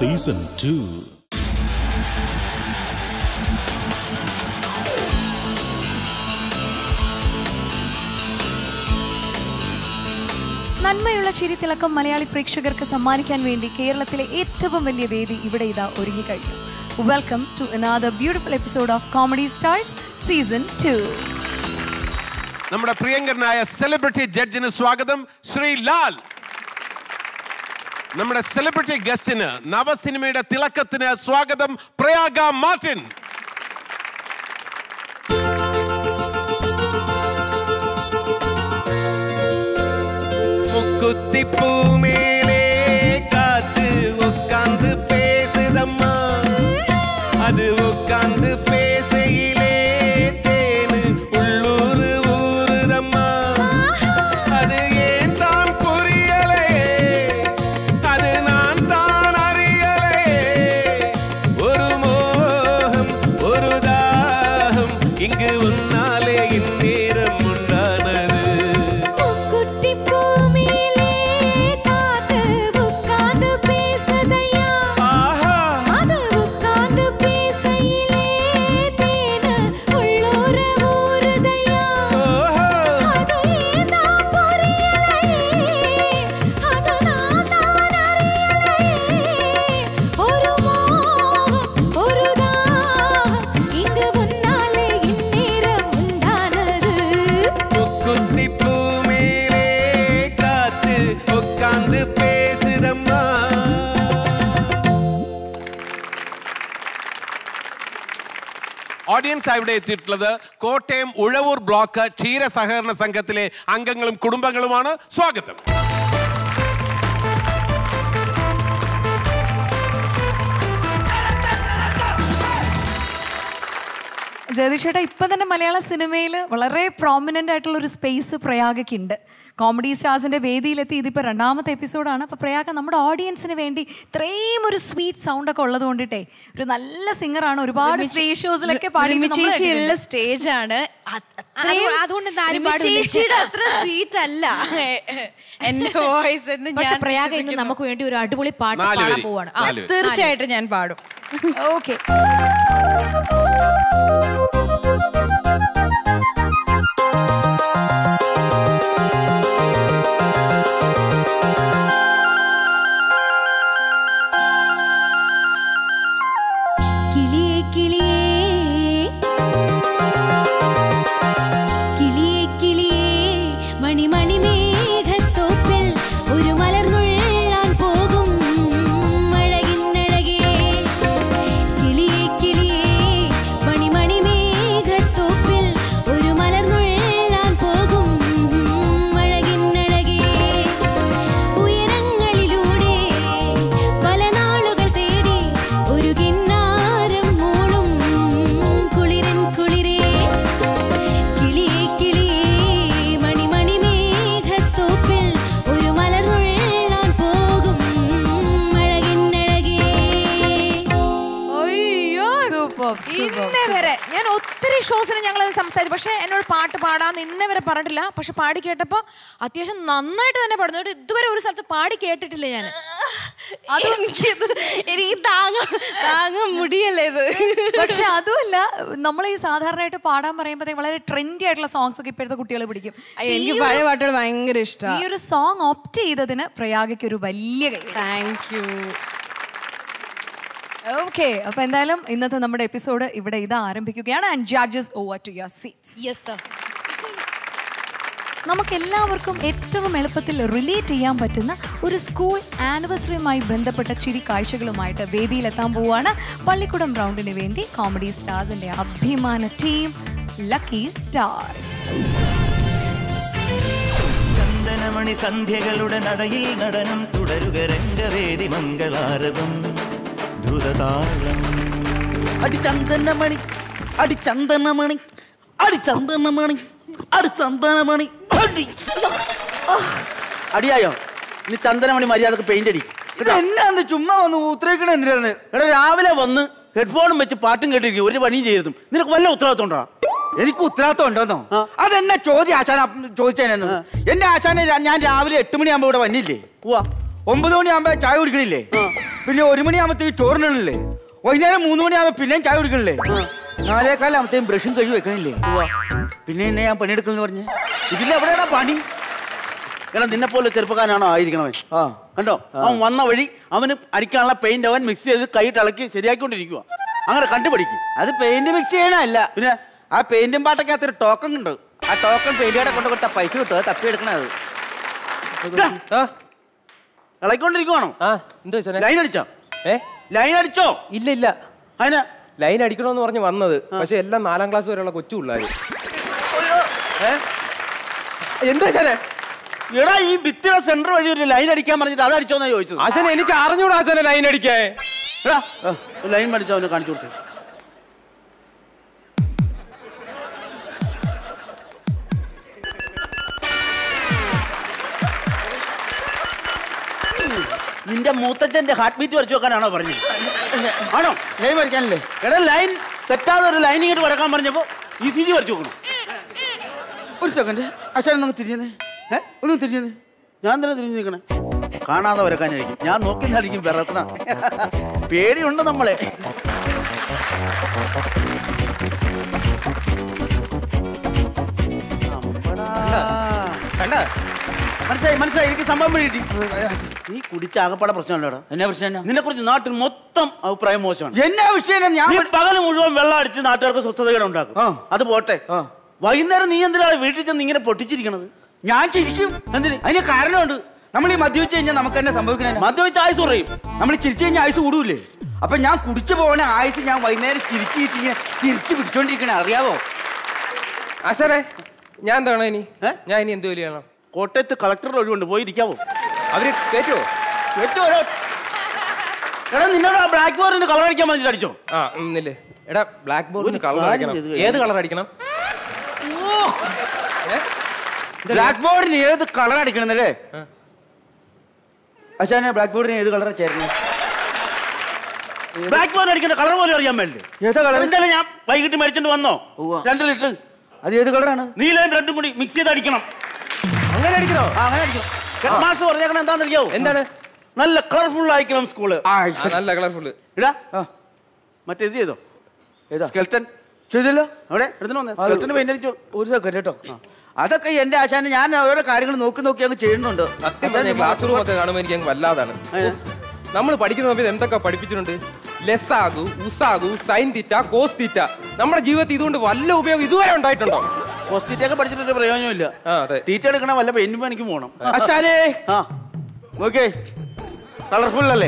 Season two നന്മയുള്ള ചിരിത്തിളക്കം മലയാളി പ്രേക്ഷകർക്ക് സമ്മാനിക്കാൻ വേണ്ടി കേരളത്തിലെ ഏറ്റവും വലിയ വേദി ഇവിടെ ഇതാ ഒരുങ്ങിക്കഴിഞ്ഞു welcome to another beautiful episode of comedy stars season two നമ്മുടെ പ്രിയങ്കരനായ സെലിബ്രിറ്റി ജഡ്ജിന് സ്വാഗതം ശ്രീ ലാൽ നമ്മുടെ സെലിബ്രിറ്റി ഗസ്റ്റിന് നവസിനിമയുടെ തിളക്കത്തിന് സ്വാഗതം പ്രയാഗ മാർട്ടിൻ முக்குத்திப்பூமேலே காத்து உட்கார்ந்து பேசுதம்மா அது உட்கார்ந்து பேசையிலே தேனு உள்ளூரு ஊருதம்மா அது ஏன் தான் புரியலையே அது நான் தான் அறியலையே ஒரு மோகம் ஒரு தாகம் இங்கு உன்னாலே இந்நேரம் உண்டானது ஆஹா ஓஹோ முக்குத்தி பூ மேலே காத்து உட்கார்ந்து பேசுதம்மா ഓഡിയൻസ് ഇവിടെ എത്തിയിട്ടുള്ളത് കോട്ടയം ഉഴവൂർ ബ്ലോക്ക് ക്ഷീര സഹകരണ സംഘത്തിലെ അംഗങ്ങളും കുടുംബങ്ങളുമാണ് സ്വാഗതം ജഗദീഷേട്ടാ ഇപ്പം തന്നെ മലയാള സിനിമയിൽ വളരെ പ്രോമിനൻ്റ് ആയിട്ടുള്ള ഒരു സ്പേസ് പ്രയാഗയ്ക്കുണ്ട് കോമഡി സ്റ്റാർസിന്റെ വേദിയിലെത്തി ഇതിപ്പോൾ രണ്ടാമത്തെ എപ്പിസോഡാണ് അപ്പോൾ പ്രയാഗ നമ്മുടെ ഓഡിയൻസിന് വേണ്ടി ഇത്രയും ഒരു സ്വീറ്റ് സൗണ്ട് ഒക്കെ ഉള്ളത് കൊണ്ടിട്ടേ ഒരു നല്ല സിംഗറാണ് ഒരുപാട് സ്റ്റേജ് ഷോസിലൊക്കെ പാടി ചേച്ചിയുള്ള സ്റ്റേജ് ആണ് അതുകൊണ്ട് ഇന്ന് ആരും പാടില്ല. ചേച്ചിയുടെ അത്ര സ്വീറ്റ് അല്ല എന്റെ വോയിസ് എന്ന് പക്ഷെ ഞാൻ പ്രയാഗ ഇന്ന് വിശ്വസിക്കുന്നു. നമുക്ക് വേണ്ടി ഒരു അടിപൊളി പാട്ട് നാല് പാടാൻ വരി. പോവാണ് ആ, നാല് വരി. തീർച്ചയായിട്ടും ഞാൻ പാടും ഓക്കെ കിളിയേ കിളിയേ കിളിയേ കിളിയേ മണിമണി മേഘത്തോപ്പിൽ ഒരു മലർന്നുള്ളാൻ പോകും അഴകിന്നഴകേ കിളിയേ കിളിയേ മണിമണി മേഘത്തോപ്പിൽ ഒരു മലർന്നുള്ളാൻ പോകും അഴകിന്നഴകേ ഉയരങ്ങളിലൂടെ പല നാളുകൾ തേടി ഒരു കിന്നാരം മൂളും കുളിരൻ കുളിരേ കിളിയേ കിളിയേ മണിമണി മേഘത്തോപ്പിൽ ഒരു മലർന്നുള്ളാൻ പോകും അഴകിന്നഴകേ അയ്യോ Superb, superb, ഇന്നേ വരെ ഞാൻ ഒത്തിരി ഷോസിന് ഞങ്ങൾ സംസാരിച്ചു പക്ഷെ എന്നോട് പാട്ട് പാടാന്ന് ഇന്നേ വരെ പറഞ്ഞിട്ടില്ല പക്ഷെ പാടി കേട്ടപ്പോ അത്യാവശ്യം നന്നായിട്ട് തന്നെ പാടുന്നു എന്നിട്ട് ഇതുവരെ ഒരു സ്ഥലത്ത് പാടി കേട്ടിട്ടില്ല ഞാൻ എനിക്കിത് എനിക്ക് താങ്ങാൻ താങ്ങാൻ മുടിയല്ലേ ഇത് പക്ഷെ അതുമല്ല നമ്മൾ ഈ സാധാരണയായിട്ട് പാടാൻ പറയുമ്പോഴത്തേക്ക് വളരെ ട്രെൻഡി ആയിട്ടുള്ള സോങ്സ് ഒക്കെ ഇപ്പോഴത്തെ കുട്ടികൾ പിടിക്കും പക്ഷേ ഈ എനിക്ക് ഒരു- പഴയ പാട്ടുകൾ ഭയങ്കര ഈ ഇഷ്ടമാണ് ഒരു സോങ് ഓപ്റ്റ് ചെയ്തതിന് പ്രയാഗയ്ക്ക് ഒരു വലിയ കൈ താങ്ക് യു ഓക്കെ അപ്പൊ എന്തായാലും ഇന്നത്തെ നമ്മുടെ എപ്പിസോഡ് ഇവിടെ ഇത് ആരംഭിക്കുകയാണ് and judges over to your seats yes sir നമുക്ക് എല്ലാവർക്കും ഏറ്റവും എളുപ്പത്തിൽ റിലേറ്റ് ചെയ്യാൻ പറ്റുന്ന ഒരു സ്കൂൾ ആനിവേഴ്സറിയുമായി ബന്ധപ്പെട്ട ചിരി കാഴ്ചകളുമായിട്ട് വേദിയിലെത്താൻ പോവുകയാണ് പള്ളിക്കുടം റൗണ്ടിന് വേണ്ടി കോമഡി സ്റ്റാർസിന്റെ അഭിമാന ടീം ലക്കി സ്റ്റാർസ് ചന്ദനമണി സന്ധ്യകളുടെ നടയിൽ നടനം തുടരുക രംഗവേദി മംഗളാരവം ദ്രുതതാളം അടി ചന്ദനമണി അടി ചന്ദനമണി അടി ചന്ദനമണി അടി ചന്ദനമണി അടി ആ, അടിയായോ ഇനി ചന്ദനമണി മര്യാദക്ക് പെയിന്റ് അടി എന്നാന്ന് ചുമ്മാ വന്ന് ഉത്തരവിക്കണ എന്തിനാണ് എടാ രാവിലെ വന്ന് ഹെഡ്ഫോണും വെച്ച് പാട്ടും കേട്ടിരിക്കും ഒരു പണിയും ചെയ്തതും നിനക്ക് വല്ല ഉത്തരവാദിത്വം ഉണ്ടോ എനിക്ക് ഉത്തരവാദിത്വം ഉണ്ടോന്നോ അതെന്നെ ചോദ്യം ആശാന ചോദിച്ചേനു എന്റെ ആശാനെ രാ- ഞാൻ രാവിലെ എട്ട് മണിയാകുമ്പോ ഇവിടെ വന്നില്ലേ ഉവാ ഒമ്പത് മണിയാകുമ്പോ ചായ കുടിക്കണില്ലേ പിന്നെ ഒരു മണിയാകുമ്പത്തേക്ക് ചോറിനില്ലേ വൈകുന്നേരം മൂന്ന് മണിയാകുമ്പോ പിന്നെയും ചായ കുടിക്കണില്ലേ നാലേക്കാലാകുമ്പത്തേക്കും ബ്രഷും കഴുകി വെക്കണില്ലേ പിന്നെ എന്നെ ഞാൻ പണിയെടുക്കണമെന്ന് പറഞ്ഞ് ഇതിലെവിടെയാടാ പണി എടാ നിന്നെ പോലെ ചെറുപ്പക്കാരനാണോ ആയിരിക്കണവൻ ആ കണ്ടോ അവൻ വന്ന വഴി അവന് അടിക്കാനുള്ള പെയിന്റ് അവൻ മിക്സ് ചെയ്ത് കൈയിട്ട് ഇളക്കി ശരിയാക്കിക്കൊണ്ടിരിക്കുക അങ്ങനെ കണ്ടുപിടിക്കും അത് പെയിന്റ് മിക്സ് ചെയ്യണല്ല പിന്നെ ആ പെയിന്റും പാട്ടൊക്കെ ടോക്കൺ ഉണ്ട് ആ ടോക്കൺ പെയിന്റ് കട കൊണ്ട് കൊടുത്ത പൈസ കിട്ടും അത് തപ്പി എടുക്കണത് ആ ഇളക്കിക്കൊണ്ടിരിക്കുവാണോ ആ എന്താ വെച്ചാ ലൈൻ അടിച്ചോ ഏ ലൈൻ അടിച്ചോ ഇല്ല ഇല്ല അതിന് ലൈൻ അടിക്കണമെന്ന് പറഞ്ഞ് വന്നത് പക്ഷെ എല്ലാം നാലാം ക്ലാസ് വരെയുള്ള കൊച്ചു പിള്ളേര് ഏ എന്താ വെച്ചാലേ എടാ ഈ ഭിത്തിയുടെ സെന്റർ വഴി ഒരു ലൈൻ അടിക്കാൻ പറഞ്ഞിട്ട് അത് അടിച്ചോന്നാ ചോദിച്ചത് ആശാനെ എനിക്ക് അറിഞ്ഞൂടാ ആശാനെ ലൈൻ അടിക്കേ എടാ, ഒരു ലൈൻ പഠിച്ചോ അവന് കാണിച്ചു കൊടുത്തു നിന്റെ മൂത്തച്ഛന്റെ ഹാർട്ട് ബീറ്റ് വരച്ചു വെക്കാനാണോ പറഞ്ഞത് ആണോ ലൈൻ വരയ്ക്കാനല്ലേ എടാ ലൈൻ തെറ്റാതെ ഒരു ലൈൻ ഇങ്ങോട്ട് വരക്കാൻ പറഞ്ഞപ്പോ ഇ സി ജി വരച്ചു വെക്കണം ഒരു സെക്കൻഡ് അച്ഛൻ ഒന്ന് തിരിഞ്ഞേ ഏ? ഒന്ന് തിരിഞ്ഞേ ഞാൻ തന്നെ തിരിഞ്ഞു നിൽക്കണേ കാണാതെ വരക്കാനായിരിക്കും ഞാൻ നോക്കില്ലായിരിക്കും വിറക്കണ പേടിയുണ്ട് നമ്മളെ കണ്ട മനസ്സിലായി മനസ്സിലായി എനിക്ക് സംഭവം പിടി നീ കുടിച്ച ആകപ്പാടെ പ്രശ്നമല്ലോടാ എന്നാ പ്രശ്നം നിന്നെ കുറിച്ച് നാട്ടിൽ മൊത്തം അഭിപ്രായം മോശമാണ് എന്നാ വിഷയം ഞാൻ നീ പകല് മുഴുവൻ വെള്ളം അടിച്ച് നാട്ടുകാർക്ക് സ്വസ്ഥതകൾ ഉണ്ടാക്കും ആ. അത് പോട്ടെ ആ. വൈകുന്നേരം നീ എന്തിനാണ് വീട്ടിൽ ചെന്ന് ഇങ്ങനെ പൊട്ടിച്ചിരിക്കണത് ഞാൻ ചിരിക്കും എന്തിന് അതിന് കാരണമുണ്ട് നമ്മൾ ഈ മദ്യപിച്ച് കഴിഞ്ഞാൽ നമുക്ക് തന്നെ സംഭവിക്കണേ മദ്യവെച്ച് ആയുസ് കുറയും നമ്മൾ ചിരിച്ചു കഴിഞ്ഞാൽ ആയുസ് കൂടൂലേ അപ്പൊ ഞാൻ കുടിച്ചു പോകണ ആയുസ് ഞാൻ വൈകുന്നേരം ചിരിച്ചിട്ട് ഇങ്ങനെ തിരിച്ചു പിടിച്ചോണ്ടിരിക്കണേ അറിയാവോ ആശാനെ ഞാൻ എന്താണ് ഇനി ഏ? ഞാൻ ഇനി എന്ത് ജോലി ചെയ്യണം കോട്ടയത്ത് കളക്ടറുടെ ഒഴിവുണ്ട് പോയി ഇരിക്കാവോ അവര് കേറ്റുവോ ഏറ്റവും ഓരോ എടാ നിന്നോട് ആ ബ്ലാക്ക് ബോർഡിന് കളർ അടിക്കാൻ വേണ്ടിട്ട് അടിച്ചോ ആ ഇന്നില്ലേ എടാ ബ്ലാക്ക് ബോർഡിന് ഒരു കളർ കാര്യം അടിക്കണം ചെയ്ത് ഏത് കളർ അടിക്കണം ഏ? ബ്ലാക്ക് ബോർഡിന് ഏത് കളർ അടിക്കണമെന്നല്ലേ അച്ഛനെ ബ്ലാക്ക് ബോർഡിന് ഏത് കളറാ ചേരുന്നത് ബ്ലാക്ക് ബോർഡ് അടിക്കുന്ന കളർ പോലും അറിയാൻ വേണ്ടി ഏതാ കളർ എന്തായാലും ഞാൻ വൈകിട്ട് മേടിച്ചോണ്ട് വന്നോ ഉവ്വ. രണ്ട് ലിറ്റർ അത് ഏത് കളറാണ് നീലയും റെഡും കൂടി മിക്സ് ചെയ്ത് അടിക്കണം അങ്ങനെ അടിക്കണോ ആ, അങ്ങനെ അടിക്കണം ഹെഡ് മാസ്റ്റർ പറഞ്ഞേക്കണം എന്താണെന്ന് അറിയാവോ എന്താണ് നല്ല കളർഫുൾ ആയിരിക്കണം സ്കൂള് ആ ആ, നല്ല കളർഫുള്ള് ഇടാ ആ. മറ്റേ ഇത് ചെയ്തോ ഏതാ സ്കെൽട്ടൻ ചെയ്തല്ലോ അവിടെ എടുത്തിട്ട് വന്നേ അത് സ്കെൽട്ടന് പെയിന്റ് അടിച്ചോ ഒരു സെക്കൻഡ് കേട്ടോ അതൊക്കെ എന്റെ ആശാന് ഞാൻ ഓരോ കാര്യങ്ങൾ നോക്കി നോക്കി അങ്ങ് ചെയ്യുന്നുണ്ട് സത്യം പറഞ്ഞ ക്ലാസ് റൂം ഒക്കെ കാണുമ്പോൾ എനിക്ക് അങ്ങ് വല്ലാതാണ് നമ്മൾ പഠിക്കുന്ന സമയത്ത് എന്തൊക്കെ പഠിപ്പിച്ചിട്ടുണ്ട് ലെസ്സാകു ഉസാകു സൈൻ തീറ്റ കോസ് തീറ്റ നമ്മുടെ ജീവിതത്തിൽ ഇതുകൊണ്ട് വല്ല ഉപയോഗം ഇതുവരെ ഉണ്ടായിട്ടുണ്ടോ ഹോസ്പിറ്റലൊക്കെ പഠിച്ചിട്ട് പ്രയോജനമില്ല ആ അതെ തീറ്റ എടുക്കണ വല്ല പെയിന്റ് പണിക്ക് പോകണം ആശാനേ ആ നോക്കേ കളർഫുൾ അല്ലേ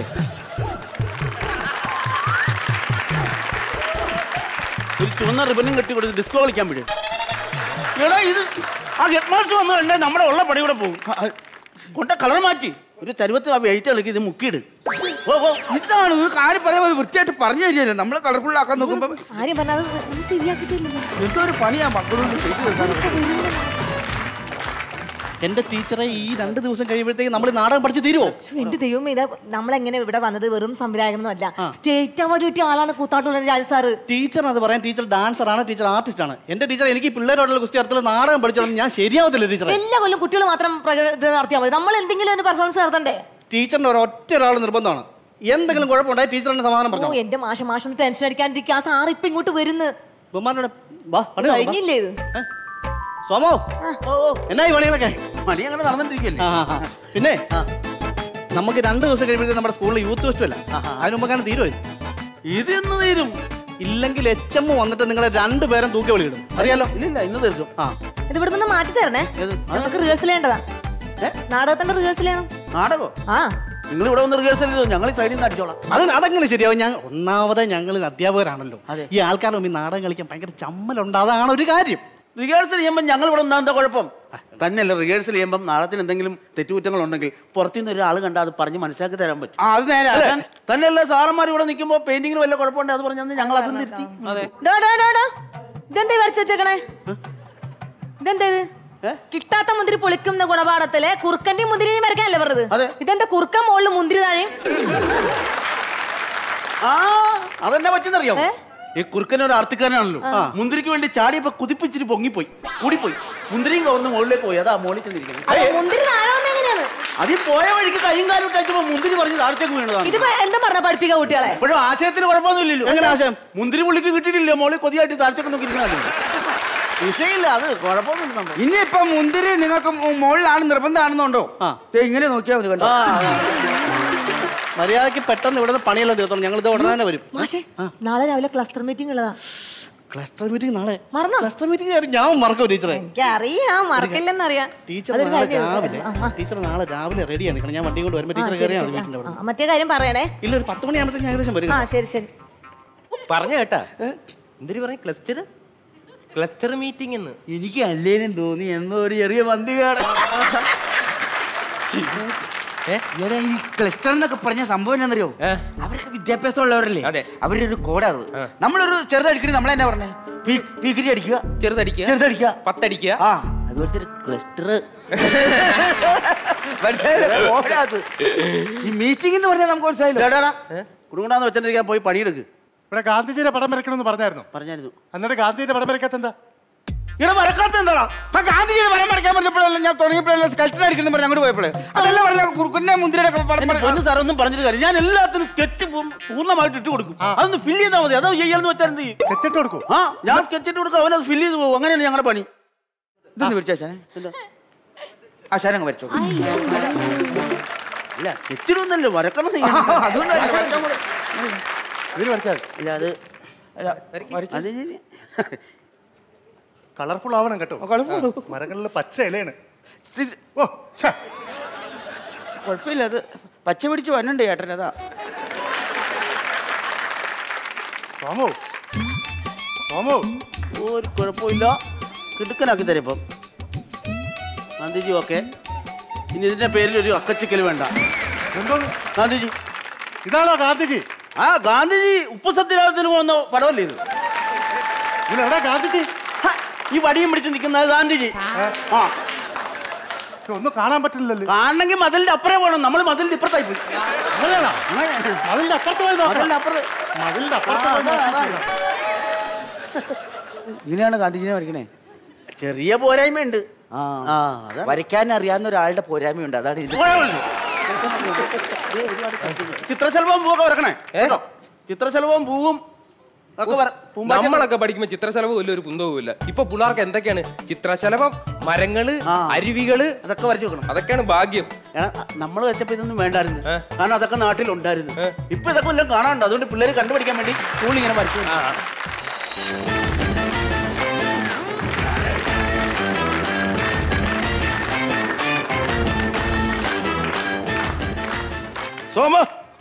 ഒരു ചുവന്ന റിബനും കെട്ടി കൊടുത്ത് ഡിസ്കോ കളിക്കാൻ വിടും എടാ ഇത് ആ ഹെഡ് മാസ്റ്റർ വന്നു കണ്ടേ നമ്മുടെ ഉള്ള പണി കൂടെ പോകും കൊണ്ട കളർ മാറ്റി ഒരു ചരുവത്ത് ആ വെയിറ്റ് ഇളക്കി ഇത് മുക്കിയിട് ഓ ഓ ഇതാണ് ഒരു കാര്യം പറയാൻ വൃത്തിയായിട്ട് പറഞ്ഞു തരികയല്ലേ നമ്മളെ കളർഫുൾ ആക്കാൻ നോക്കുമ്പോ ആര്യം പറഞ്ഞാൽ അത് നമ്മൾ ശരിയാക്കി തരില്ല എന്തോ ഒരു പണിയാ മക്കളോട് ചെയ്തു തീർക്കാൻ എന്റെ ടീച്ചറെ ഈ രണ്ട് ദിവസം കഴിയുമ്പോഴത്തേക്ക് നമ്മൾ നാടകം പഠിച്ച് തീരുവോ ശ്ശോ, എന്റെ ദൈവം ഇതാ നമ്മളെങ്ങനെ ഇവിടെ വന്നത് വെറും സംവിധായകനൊന്നും അല്ല സ്റ്റേറ്റ് അവാർഡ് കിട്ടിയ ആളാണ് കൂത്താട്ടുള്ള രാജ സാറ് ടീച്ചർ അത് പറയാൻ ടീച്ചർ ഡാൻസർ ആണ് ടീച്ചർ ആർട്ടിസ്റ്റ് ആണ് എന്റെ ടീച്ചർ എനിക്ക് ഈ പിള്ളേരോടുള്ള കുസ്തി അർത്ഥത്തിൽ നാടകം പഠിച്ചോളും ഞാൻ ശരിയാവത്തില്ല ടീച്ചറെ എല്ലാ കൊല്ലം കുട്ടികൾ മാത്രം പ്രക- ഇത് നടത്തിയാൽ മതി നമ്മൾ എന്തെങ്കിലും ഒരു പെർഫോമൻസ് നടത്തണ്ടേ ടീച്ചറിന്റെ ഒരു ഒറ്റ ഒരാൾ നിർബന്ധമാണ് എന്തെങ്കിലും കുഴപ്പമുണ്ടായി ടീച്ചർ എന്നെ സമാധാനം ഓ പറഞ്ഞു എന്റെ മാഷ മാഷം ടെൻഷൻ അടിക്കാണ്ടിരിക്കുക ആ സാർ ഇപ്പൊ ഇങ്ങോട്ട് വരുന്നു ബഹുമാനോടെ വാ പണി തുടങ്ങ്, വാ. കഴിഞ്ഞില്ലേ ഇത് ഏ? സോമോ ഓ ഓ എന്നാ ഈ പണികളൊക്കെ പണി അങ്ങനെ നടന്നിട്ടിരിക്കല്ലേ പിന്നെ നമുക്ക് രണ്ട് ദിവസം കഴിയുമ്പോഴത്തേക്ക് നമ്മുടെ സ്കൂളിൽ യൂത്ത് ഫെസ്റ്റിവൽ അതിന് മുമ്പ് അങ്ങനെ തീരുമോ ഇത്? ഇത് എന്ന് തീരും ഇല്ലെങ്കിൽ എച്ച് എം വന്നിട്ട് നിങ്ങളെ രണ്ടുപേരും തൂക്കി വിളിയിടും അറിയാലോ ഇല്ല ഇന്ന് തീർക്കും ആ ഇത് ഇവിടെ നിന്ന് മാറ്റി തരണേ ഏത്? നമുക്ക് റിഹേഴ്സൽ ചെയ്യേണ്ടതാ നാടകത്തിന്റെ റിഹേഴ്സൽ ചെയ്യണം നാടകോ ആ നിങ്ങൾ ഇവിടെ വന്ന് റിഹേഴ്സൽ ചെയ്തോ ഞങ്ങൾ ഈ സൈഡിൽ നിന്ന് അടിച്ചോളാം അത് അതെങ്ങനെ ശരിയാവും ഞാൻ ഒന്നാമത് ഞങ്ങൾ അധ്യാപകരാണല്ലോ ഈ ആൾക്കാരുടെ മുമ്പിൽ നാടകം കളിക്കാൻ ഭയങ്കര ചമ്മലുണ്ട് അതാണ് ഒരു കാര്യം റിഹേഴ്സൽ ചെയ്യുമ്പോൾ ഞങ്ങൾ ഇവിടെ എന്താ കുഴപ്പം തന്നെയല്ല റിഹേഴ്സൽ ചെയ്യുമ്പോൾ നാളത്തിന് എന്തെങ്കിലും തെറ്റുകുറ്റങ്ങൾ ഉണ്ടെങ്കിൽ പുറത്തുനിന്ന് ഒരാൾ കണ്ടാൽ അത് പറഞ്ഞ് മനസ്സിലാക്കി തരാൻ പറ്റും ആ, അത് നേരെ അല്ലേ? ആശാൻ തന്നെയല്ല സാറന്മാർ ഇവിടെ നിൽക്കുമ്പോൾ പെയിന്റിങ്ങിന് വല്ല കുഴപ്പമുണ്ടെങ്കിൽ അത് പറഞ്ഞാൽ ഞങ്ങൾ അതും തിരുത്തി അതെ ഡോ, ഡോ, ഡോ, ഡോ. ഇതെന്താ വരച്ച് വെച്ചേക്കണേ ഇതെന്താ ഇത് കിട്ടാത്ത മുന്തിരി പൊളിക്കുന്ന ഗുണപാഠത്തിലെ കുറുക്കന്റെ മുന്തിരിയും വരയ്ക്കാനല്ലേ അതെ. പറഞ്ഞത് ഇതെന്താ കുറുക്കൻ മുകളിൽ മുന്തിരി താഴെയും ആ അതെന്നെ പറ്റുന്നറിയാമോ ഈ കുറുക്കൻ ഒരു ആർത്തിക്കാരനാണല്ലോ മുന്തിരിക്ക് വേണ്ടി ചാടിയപ്പോ കുതിപ്പിച്ചിട്ട് പൊങ്ങിപ്പോയി കൂടിപ്പോയി മുന്തിരിയും കവർന്ന് മുകളിലേക്ക് പോയി അതാ മുകളിൽ ചെന്നിരിക്കുന്നത് അപ്പൊ മുന്തിരി താഴെ വന്ന എങ്ങനെയാണ് അതിൽ പോയ വഴിക്ക് കൈയും കാലും ഇട്ടയച്ചപ്പോ മുന്തിരി പറഞ്ഞ് താഴത്തേക്ക് വീണതാണ് ഇതിപ്പോ എന്താ പറഞ്ഞ പഠിപ്പിക്കാൻ കുട്ടികളെ എപ്പോഴും ആശയത്തിന് കുഴപ്പമൊന്നുമില്ലല്ലോ എങ്ങനെ ആശയം മുന്തിരി പുള്ളിക്ക് കിട്ടിയിട്ടില്ല മോളി കൊതിയായിട്ട് താഴത്തേക്ക് നോക്കി ഇരിക്കണല്ലോ വിഷയമില്ല അത് കുഴപ്പമൊന്നുമില്ല സംഭവം. ഇനിയിപ്പൊ മുന്തിരി നിങ്ങൾക്ക് മു- മുകളിലാണ് നിർബന്ധമാണെന്നുണ്ടോ ദേ ഇങ്ങനെ നോക്കിയാൽ മതി കണ്ടോ മര്യാദക്ക് പെട്ടെന്ന് ഇവിടുന്ന് പണിയെല്ലാം തീർത്തോണം ഞങ്ങൾ ഇത് ഉടനെ തന്നെ വരും മാഷേ നാളെ രാവിലെ ക്ലസ്റ്റർ മീറ്റിംഗ് ഉള്ളതാ ക്ലസ്റ്റർ മീറ്റിംഗ് നാളെ മറന്നോ ക്ലസ്റ്റർ മീറ്റിംഗ് ഞാൻ മറക്കും ടീച്ചറെ എനിക്കറിയാം മറക്കില്ലെന്നറിയാം ടീച്ചർ അതൊരു നാളെ കാര്യം. രാവിലെ ആ, ആ. ടീച്ചർ നാളെ രാവിലെ റെഡിയാണ് നിൽക്കണം ഞാൻ വണ്ടി കൊണ്ട് വരുമ്പോൾ ആ, ടീച്ചർ ശരി, കയറിയാണ് ശരി. വീട്ടിൻ്റെ അവിടെ ആ, ആ, മറ്റേ കാര്യം പറയണേ ഇല്ല ഒരു പത്ത് മണിയാകുമ്പോഴത്തേക്ക് ഏകദേശം വരും ആ ശരി ശരി പറഞ്ഞ കേട്ടാ എന്തൊരു പറഞ്ഞ ക്ലസ്റ്റർ ക്ലസ്റ്റർ മീറ്റിംഗ് എന്ന് എനിക്ക് അല്ലേലും തോന്നി എന്തോ ഒരു ചെറിയ മന്തി കാണാൻ എടാ ഈ ക്ലസ്റ്റർ എന്നൊക്കെ പറഞ്ഞ സംഭവം എന്നറിയോ അവർക്ക് വിദ്യാഭ്യാസം ഉള്ളവരല്ലേ അതെ. അവരുടെ ഒരു കോഡാത് നമ്മളൊരു ചെറുതടിക്കണി നമ്മളെന്നാ പറഞ്ഞേ പീക്കിരി അടിക്കുക ചെറുതടിക്കുക ചെറുതടിക്കുക പത്തടിക്കുക ആ അതുപോലത്തെ ഒരു ക്ലസ്റ്റർ മനസ്സിലായില്ലേ? കോഡാത് ഈ മീറ്റിംഗ് എന്ന് പറഞ്ഞാൽ നമുക്ക് മനസ്സിലായില്ലോ കുടുങ്ങണ്ടാന്ന് വെച്ചിട്ടിരിക്കാൻ പോയി പണിയെടുക്ക് ഇവിടെ ഗാന്ധിജിയുടെ പടം വരയ്ക്കണമെന്ന് പറഞ്ഞായിരുന്നു പറഞ്ഞായിരുന്നു എന്നിട്ട് ഗാന്ധിജിയുടെ പടം വരയ്ക്കാത്ത എന്താ ഇവിടെ മറക്കാത്ത എന്താ ഗാന്ധിജിയുടെ പടം വരയ്ക്കാൻ പറഞ്ഞപ്പോഴല്ല ഞാൻ തുടങ്ങിയപ്പോഴല്ല സ്കൾച്ചർ അടിക്കുന്നു പറഞ്ഞ് അങ്ങോട്ട് പോയപ്പോഴേ അതല്ല പറഞ്ഞ കുറുക്കുന്ന മുന്തിരിയുടെ ഒക്കെ പടം എന്റെ പൊന്ന് സാർ ഒന്നും പറഞ്ഞിട്ട് കാര്യം ഞാൻ എല്ലാത്തിനും സ്കെച്ച് പൂർണ്ണമായിട്ട് ഇട്ട് കൊടുക്കും അതൊന്ന് ഫില്ല് ചെയ്താൽ മതി അതോ ചെയ്യാന്ന് വെച്ചാൽ എന്ത് ചെയ്യും സ്കെച്ച് ഇട്ട് കൊടുക്കും ആ ഞാൻ സ്കെച്ച് ഇട്ട് കൊടുക്കും അവനത് ഫില്ല് ചെയ്ത് പോകും അങ്ങനെയാണ് ഞങ്ങളുടെ പണി ഇതൊന്ന് പിടിച്ചാശാനെ ആ ശാനങ്ങ് വരച്ചോ ഇല്ല സ്കെച്ച് ഇടുന്നല്ലോ വരക്കണം നീ. അതുകൊണ്ടല്ലേ വരയ്ക്കാൻ കൂടെ. ഇതിൽ വരച്ചാൽ ഇല്ല അത് അല്ല, വരയ്ക്ക്. അത് ഞാൻ കളർഫുൾ ആവണം കേട്ടോ colourful. ആ, മരങ്ങളിൽ പച്ച ഇലയാണ് സ്ഥിതി- ഓ ഛെ, കുഴപ്പമില്ല അത് പച്ച പിടിച്ച് വന്നുണ്ട് ചേട്ടൻ അതാ സോമു സോമു ഒരു കുഴപ്പമില്ല കിടുക്കനാക്കി തരും ഇപ്പം ഗാന്ധിജി ഓക്കെ ഇനി ഇതിന്റെ പേരിൽ ഒരു അക്കച്ചിക്കൽ വേണ്ട എന്തോ ഗാന്ധിജി ഇതാണോ ഗാന്ധിജി ആ ഗാന്ധിജി ഉപ്പ് സത്യാഗ്രഹത്തിന് പോകുന്ന പടമല്ലേ ഇത് ഇതിലെവിടെ ഗാന്ധിജി ഹ, ഈ വടിയും പിടിച്ച് നിൽക്കുന്നത് ഗാന്ധിജി ആ ഇത് ഒന്നും കാണാൻ പറ്റില്ലല്ലോ കാണണമെങ്കിൽ മതിലിന്റെ അപ്പുറേ പോകണം നമ്മൾ മതിലിന്റെ ഇപ്പുറത്തായി പോയി അങ്ങനെയാണോ അങ്ങനെ മതിലിന്റെ അപ്പുറത്ത് പോയി നോക്കണം മതിലിന്റെ അപ്പുറത്ത് മതിലിന്റെ അപ്പുറത്ത് ആ, പോയി അതാ, നോക്കണം. ഇങ്ങനെയാണ് ഗാന്ധിജിനെ വരയ്ക്കണേ ചെറിയ പോരായ്മയുണ്ട് ആ ആ അതാണ് വരയ്ക്കാൻ അറിയാവുന്ന ഒരാളുടെ പോരായ്മയുണ്ട് അതാണ് ഇത് കുഴപ്പമില്ല. ചിത്രശലഭവും പൂവൊക്കെ വരക്കണേ കേട്ടോ ചിത്രശലഭവും പൂവും ഒക്കെ വര പൂമ്പാറ്റ നമ്മളൊക്കെ പഠിക്കുമ്പോ ചിത്രശലഭവും ഇല്ല ഒരു കുന്തവും ഇല്ല ഇപ്പൊ പിള്ളേർക്ക് എന്തൊക്കെയാണ് ചിത്രശലഭം മരങ്ങള് ആ. അരുവികള് അതൊക്കെ വരച്ചു വെക്കണം അതൊക്കെയാണ് ഭാഗ്യം നമ്മൾ വെച്ചപ്പോ ഇതൊന്നും വേണ്ടായിരുന്നു ഏ? കാരണം അതൊക്കെ നാട്ടിലുണ്ടായിരുന്നു ഇപ്പൊ ഇതൊക്കെ എല്ലാം കാണാനുണ്ട് അതുകൊണ്ട് പിള്ളേര് കണ്ടുപിടിക്കാൻ വേണ്ടി സ്കൂളിൽ ഇങ്ങനെ വരച്ചു സോമ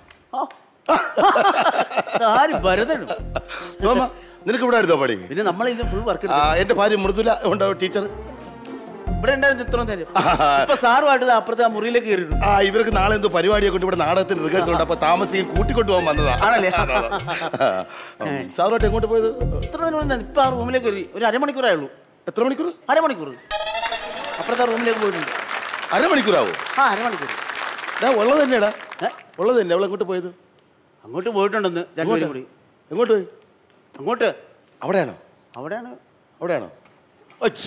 ആര് ഭരതനും സോമ നിനക്ക് ഇവിടെ എടുത്തോ പണി പിന്നെ നമ്മളിതിന് ഫുൾ വർക്ക് ആ എന്റെ ഭാര്യ മൃദുല ഉണ്ടാവും ടീച്ചർ ഇവിടെ ഉണ്ടായിരുന്നു ഇത്രയും നേരം ഇപ്പൊ സാറുമായിട്ട് ദാ അപ്പുറത്തെ ആ മുറിയിലേക്ക് കയറിയിരുന്നു ആ ഇവർക്ക് നാളെ എന്തോ പരിപാടിയെ കൊണ്ട് ഇവിടെ നാടകത്തിന് റിഹേഴ്സൽ ഉണ്ട് അപ്പൊ താമസിക്കും കൂട്ടിക്കൊണ്ടു പോകാൻ വന്നതാ ആണല്ലേ? അതെ, അതെ. ആ, സാറുമായിട്ട് എങ്ങോട്ട് പോയത് ഇത്ര നേരം ഉണ്ടായിരുന്നു ഇപ്പൊ ആ റൂമിലേക്ക് കയറി ഒരു അരമണിക്കൂറേ ഉള്ളൂ എത്ര മണിക്കൂർ അരമണിക്കൂർ അപ്പുറത്തെ റൂമിലേക്ക് പോയിട്ടുണ്ട് അരമണിക്കൂറാവോ ആ അരമണിക്കൂർ ഡാ ഉള്ളത് തന്നെയാടാ ഉള്ളത് തന്നെ അവൾ എങ്ങോട്ട് പോയത് അങ്ങോട്ട് പോയിട്ടുണ്ടെന്ന് രണ്ടുപേരും കൂടി എങ്ങോട്ട് പോയി അങ്ങോട്ട് അവിടെയാണോ അവിടെയാണ് അവിടെയാണോ ഒച്ച്.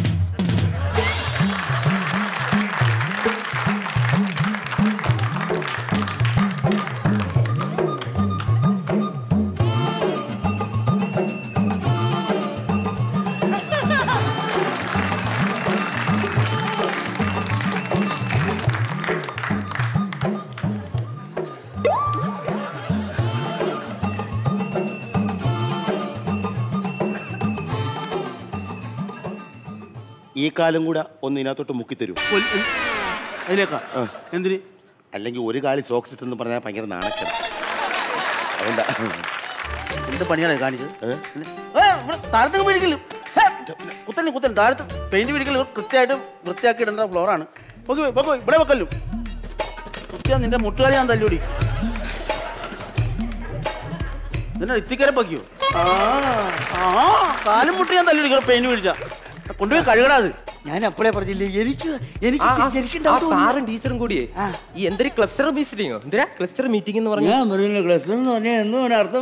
ഈ കാലം കൂടെ ഒന്ന് ഇതിനകത്തോട്ട് മുക്കി തരൂ കൊൽ- എന്ത്? അതിലേക്കാ എന്തിന് അല്ലെങ്കിൽ ഒരു കാലി സോക്സ് ഇട്ടെന്ന് പറഞ്ഞാൽ ഭയങ്കര നാണക്കേട് അതുകൊണ്ടാ എന്ത് പണിയാണ് കാണിച്ചത് ഏ? ഏ, ഇവിടെ താഴത്തേക്ക് പിടിക്കലും കുത്തലും കുത്തലും താഴത്ത് പെയിന്റ് പിടിക്കലും കൃത്യമായിട്ട് വൃത്തിയാക്കി ഇടേണ്ട ഫ്ലോറാണ് പൊക്കി പോയി പൊക്കി പോയി ഇവിടെ വെക്കല്ലോ കുത്തിയാ നിന്റെ മുട്ടുകാലി ഞാൻ തല്ലൂടി നിന്നെ എത്തിക്കരെ പൊക്കിയോ ആ ആ കാലും മുട്ടി ഞാൻ തല്ലൂടി പെയിന്റ് പിടിച്ച കൊണ്ടുപോയി കഴുകടാ അത് ഞാൻ അപ്പോഴേ പറഞ്ഞില്ലേ എനിക്ക് എനിക്ക് ആ, ആ, ശരിക്കും ആ doubt തോന്നി. സാറും ടീച്ചറും കൂടിയേ ഈ എന്തൊരു ക്ലസ്റ്റർ മീറ്റിംഗോ എന്തിനാ ക്ലസ്റ്റർ മീറ്റിംഗ് എന്ന് പറഞ്ഞു ഞാൻ പറയുന്ന ക്ലസ്റ്റർ എന്ന് പറഞ്ഞാൽ എന്തോ ഒരു അർത്ഥം